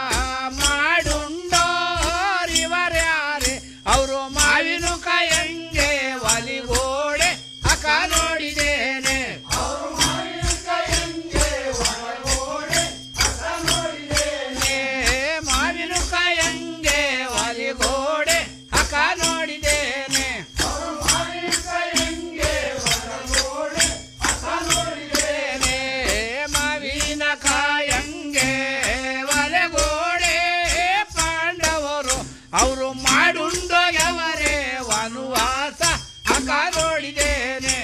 Speaker 6: ಮಾಡುಂಡೋರಿವರ್ಯಾರೆ ಅವರು ಮಾವಿನ ಕೈಯಂಗೆ ಒಲಿಗೋಡೆ ಅಕ್ಕ ನೋಡಿದೇನೆ ಮಾವಿನ ಕೈಯಂಗೆ ಒಲಿಗೋಡೆ ಅಕ್ಕ ನೋಡಿದೇನೆ ಮಾವಿನ ಕಾಯಂಗೆ ಒಲೆಗೋಡೆ ಪಾಂಡವರು ಅವರು ಮಾಡುಂಡೋಯವರೇ ವನವಾಸ ಅಕ್ಕ ನೋಡಿದೇನೆ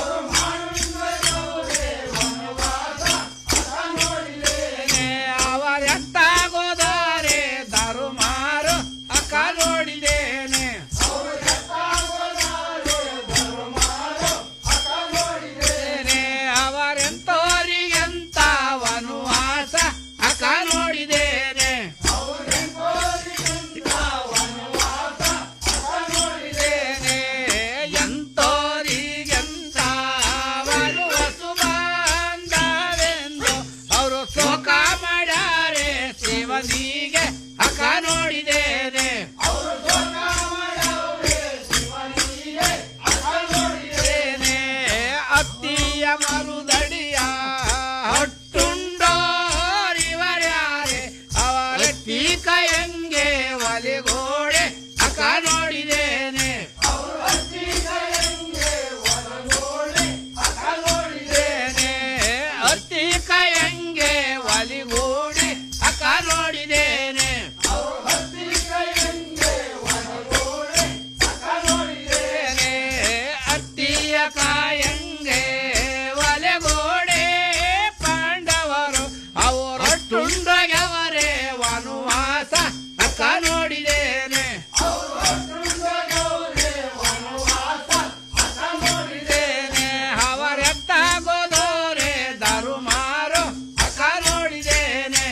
Speaker 6: ಅವರೆತ್ತಾಗೋದಾರೆ ದಾರುಮಾರು ಅಕ್ಕ ನೋಡಿದೇನೆ ಅವರೆಂತೋರಿಗೆಂತ ವನವಾಸ ಅಕ್ಕ ನೋಡಿದೇನೆ ನೋಡಿದೇನೆ ಎಂತೋರಿಗೆಂತ ವನವಾಸು ಬಂದವೆಂದು ಅವರು ಶೋಕ ಮಾಡ್ಯಾರೆ ಶಿವನಿಗೆ ಅಕ್ಕ ನೋಡಿದೇನೆ ನೋಡಿದೇನೆ ಅತ್ತಿಯ ಮರುದಡಿಯ ಹೊಟ್ಟುಂಡೋರಿವರ್ಯಾರೆ ಅವರ ಕೈಯಂಗೆ ಒಲೆಗೋಡೆ ಅಕ್ಕ ನೋಡಿದೇನೆ ನೋಡಿದೇನೆ ಅತ್ತಿ ಕೈಯಂಗೆ ಒಲಿಗೂಡಿ ಅಕ್ಕ ನೋಡಿದೇನೆ ನೋಡಿದೇನೆ ಅತ್ತಿಯ ಕಾಯಂಗೆ ಒಲೆಗೋಡೆ ಪಾಂಡವರು ಅವರೊಟ್ಟುಂಡಗವರೇ ವನವಾಸ ಅಕ್ಕ ನೋಡಿದೇನೆ ನೋಡಿದೇನೆ ಅವರೆತ್ತಾಗೋದೋರೆ ದಾರುಮಾರು ಅಕ್ಕ ನೋಡಿದೇನೆ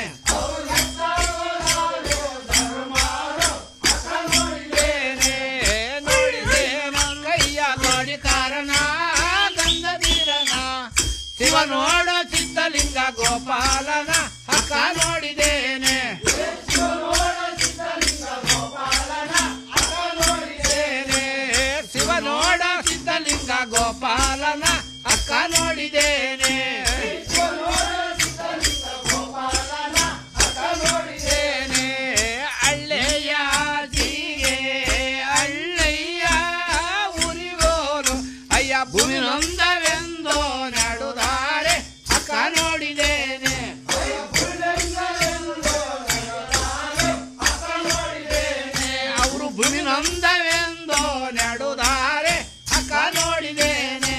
Speaker 6: ನೋಡಿದೇನೆ ನೋಡಿದೇನೆ ಕೈಯ ನೋಡಿ ಕಾರಣ ಗಂಧಬೀರನ ಶಿವ ನೋಡ ಚಿತ್ತಲಿಂಗ ಗೋಪಾಲನ ಅಕ್ಕ ನೋಡಿದೇನೆ ನೋಡಿದೇನೆ ಶಿವ ನೋಡ ಸಿದ್ಧಲಿಂಗ ಗೋಪಾಲನ ಅಕ್ಕ ನೋಡಿದೇನೆ ನೋಡಿದೇನೆ ಅಳ್ಳೆಯ ಜಿಗೆ ಅಳ್ಳೆಯ ಉರಿಗೋರು ಅಯ್ಯ ಭೂಮಿ ನೊಂದವೆಂದೋ ನಡುದಾರೆ ಅಕ್ಕ ನೋಡಿದೇನೆ ಅವರು ಭೂಮಿ ನೊಂದವೆಂದೋ ನಡುದಾರೆ ಅಕ್ಕ ನೋಡಿದೇನೆ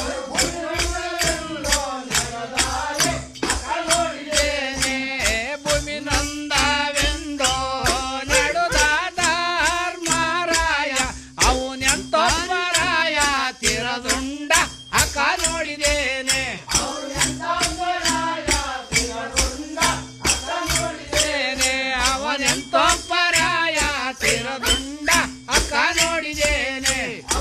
Speaker 6: ನೋಡಿದೇನೆ ಭೂಮಿ ನೊಂದವೆಂದೋ ನಡುದಾದ ಮಾರಾಯ ಅವನೆಂತೊಬ್ಬರಾಯ ತಿರದುಂಡ ಅಕ್ಕ ನೋಡಿದೇನೆ ನೋಡಿದೇನೆ ಅವನೆಂತೊಬ್ಬರಾಯ ತಿರದುಂಡ ಅಕ್ಕ ನೋಡಿದೇನೆ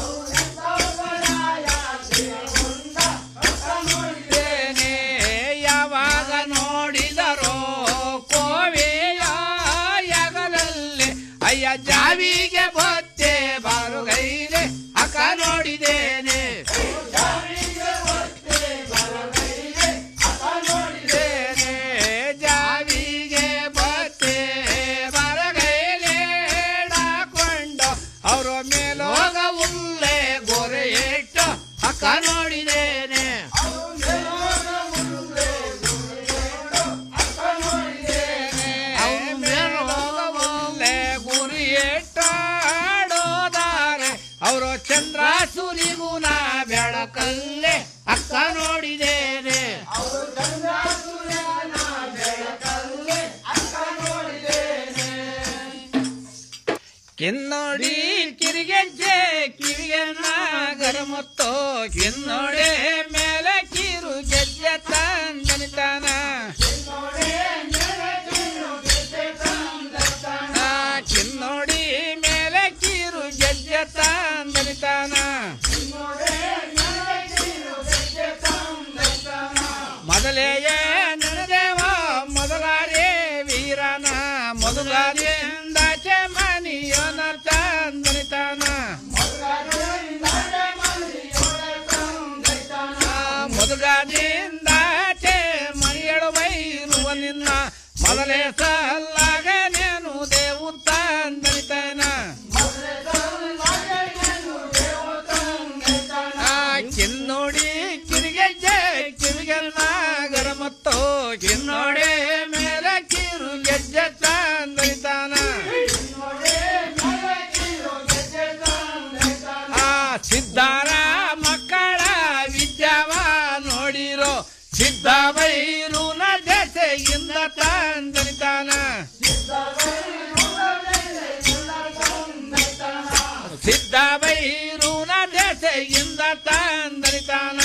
Speaker 6: ನೋಡಿದೇನೆ ಯಾವಾಗ ನೋಡಿದರೋ ಕೋವೆಯ ಯಗಲಲ್ಲಿ ಅಯ್ಯ ಜಾವಿಗೆ ಬತ್ತೆ ಬಾರುಗೈಲೆ ಅಕ್ಕ ನೋಡಿದೇನೆ ನೋಡಿದೇನೆ ಜಾವಿಗೆ ಬತ್ತೆ ಬರಗೈಲೆ ಹಾಕೊಂಡು ಅವರ ಮೇಲೋಗ ಉಲ್ಲೆ ಗೊರೆ ಇಟ್ಟು ಅಕ್ಕ ನೋಡಿದೇನೆ ಅವ್ರ ಮೇಲೋಗ ಉಲ್ಲೆ ಗುರಿ ಇಟ್ಟಾಡೋದಾರೆ ಅವರು ಚಂದ್ರಾಸು ಕಿನ್ನೋಡಿ ಕಿರಿಗೆಜ್ಜೆ ಕಿವಿಗೆ ನಾಗರ ಮುತ್ತು ಕಿನ್ನೋಡೆ ಮೇಲೆ ಕಿರು ಗೆಜ್ಜೆ ತಂದನಿತಾನ ಆ, ಕಿನ್ನೋಡಿ ಮೇಲೆ ಕಿರು ಗೆಜ್ಜೆ ತಂದನಿತಾನ ಮೊದಲೆಯೇ ನನದೇವ ಮೊದಲಾರೇ ವೀರನ ಮೊದಲಾರಿಂದಾಚೆ ಮನಿಯೋನ ತಂದನಿತಾನ ಮೊದಲಾದಿಂದಾಚೆ ಮನಿಯಳು ಬೈರುವ ನಿನ್ನ ಮೊದಲೇ ಸಲ್ಲಾಗ ನೇನು ದೇವು ತಂದನಿತಾನ ಆ ಕಿನ್ನೋಡಿ ಕಿರಿಗೆಜ್ಜೆ ಕಿವಿಗೆಲ್ನಾಗರ ಮತ್ತು ಕಿನ್ನೋಡೆ ಮೇಲೆ ಕಿರು ಗೆಜ್ಜೆ ತಂದನಿತಾನ ಆ ಸಿದ್ಧಾರ ಮಕ್ಕಳ ವಿದ್ಯಾವ ನೋಡಿರೋ ಸಿದ್ಧ ಬೈರೂನ ದೆಸೆಯಿಂದ ತಂದನಿತಾನ ಸಿದ್ಧ ಬೈರೂನ ದೆಸೆಯಿಂದ ತಂದನಿತಾನ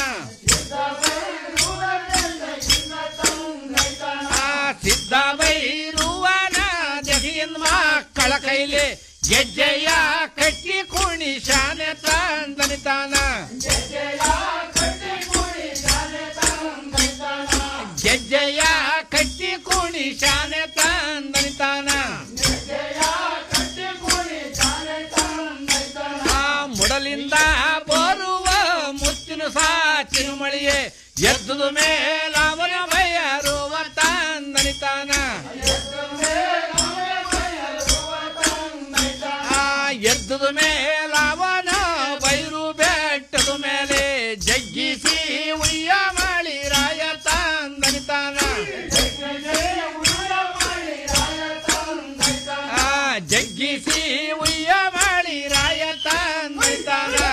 Speaker 6: ಆ ಸಿದ್ಧ ಬೈರುವನ ದೆಸೆಯಿಂದ ಮಕ್ಕಳ ಕೈಲಿ ಗೆಜ್ಜೆಯ ಕಟ್ಟಿ ಕುಣಿ ಶಾನೆ ತಂದನಿತಾನ ಗೆಜ್ಜೆಯ ಕಟ್ಟಿ ಕುಣಿ ಶಾನೆ ತಂದನಿತಾನ ಆ ಮುಡಲಿಂದ ಬರುವ ಮುತ್ತಿನ ಸಾಚಿನ ಮಳಿಯೇ ಎದ್ದುದ ಮೇಲವನ ಬಯರುವ ತಂದನಿತಾನ ಆ ಎದ್ದುದ ಮೇಲವನ ಬೈರು ಬೆಟ್ಟದ ಮೇಲೆ ಜಗ್ಗಿಸಿ ಉಯ್ಯ ಮಾಡಿ ರಾಯ ತಂದನಿತಾನ ಆ ಜಗ್ಗಿಸಿ ಉಯ್ಯ ಮಾಡಿ ರಾಯ ತಂದನಿತಾನ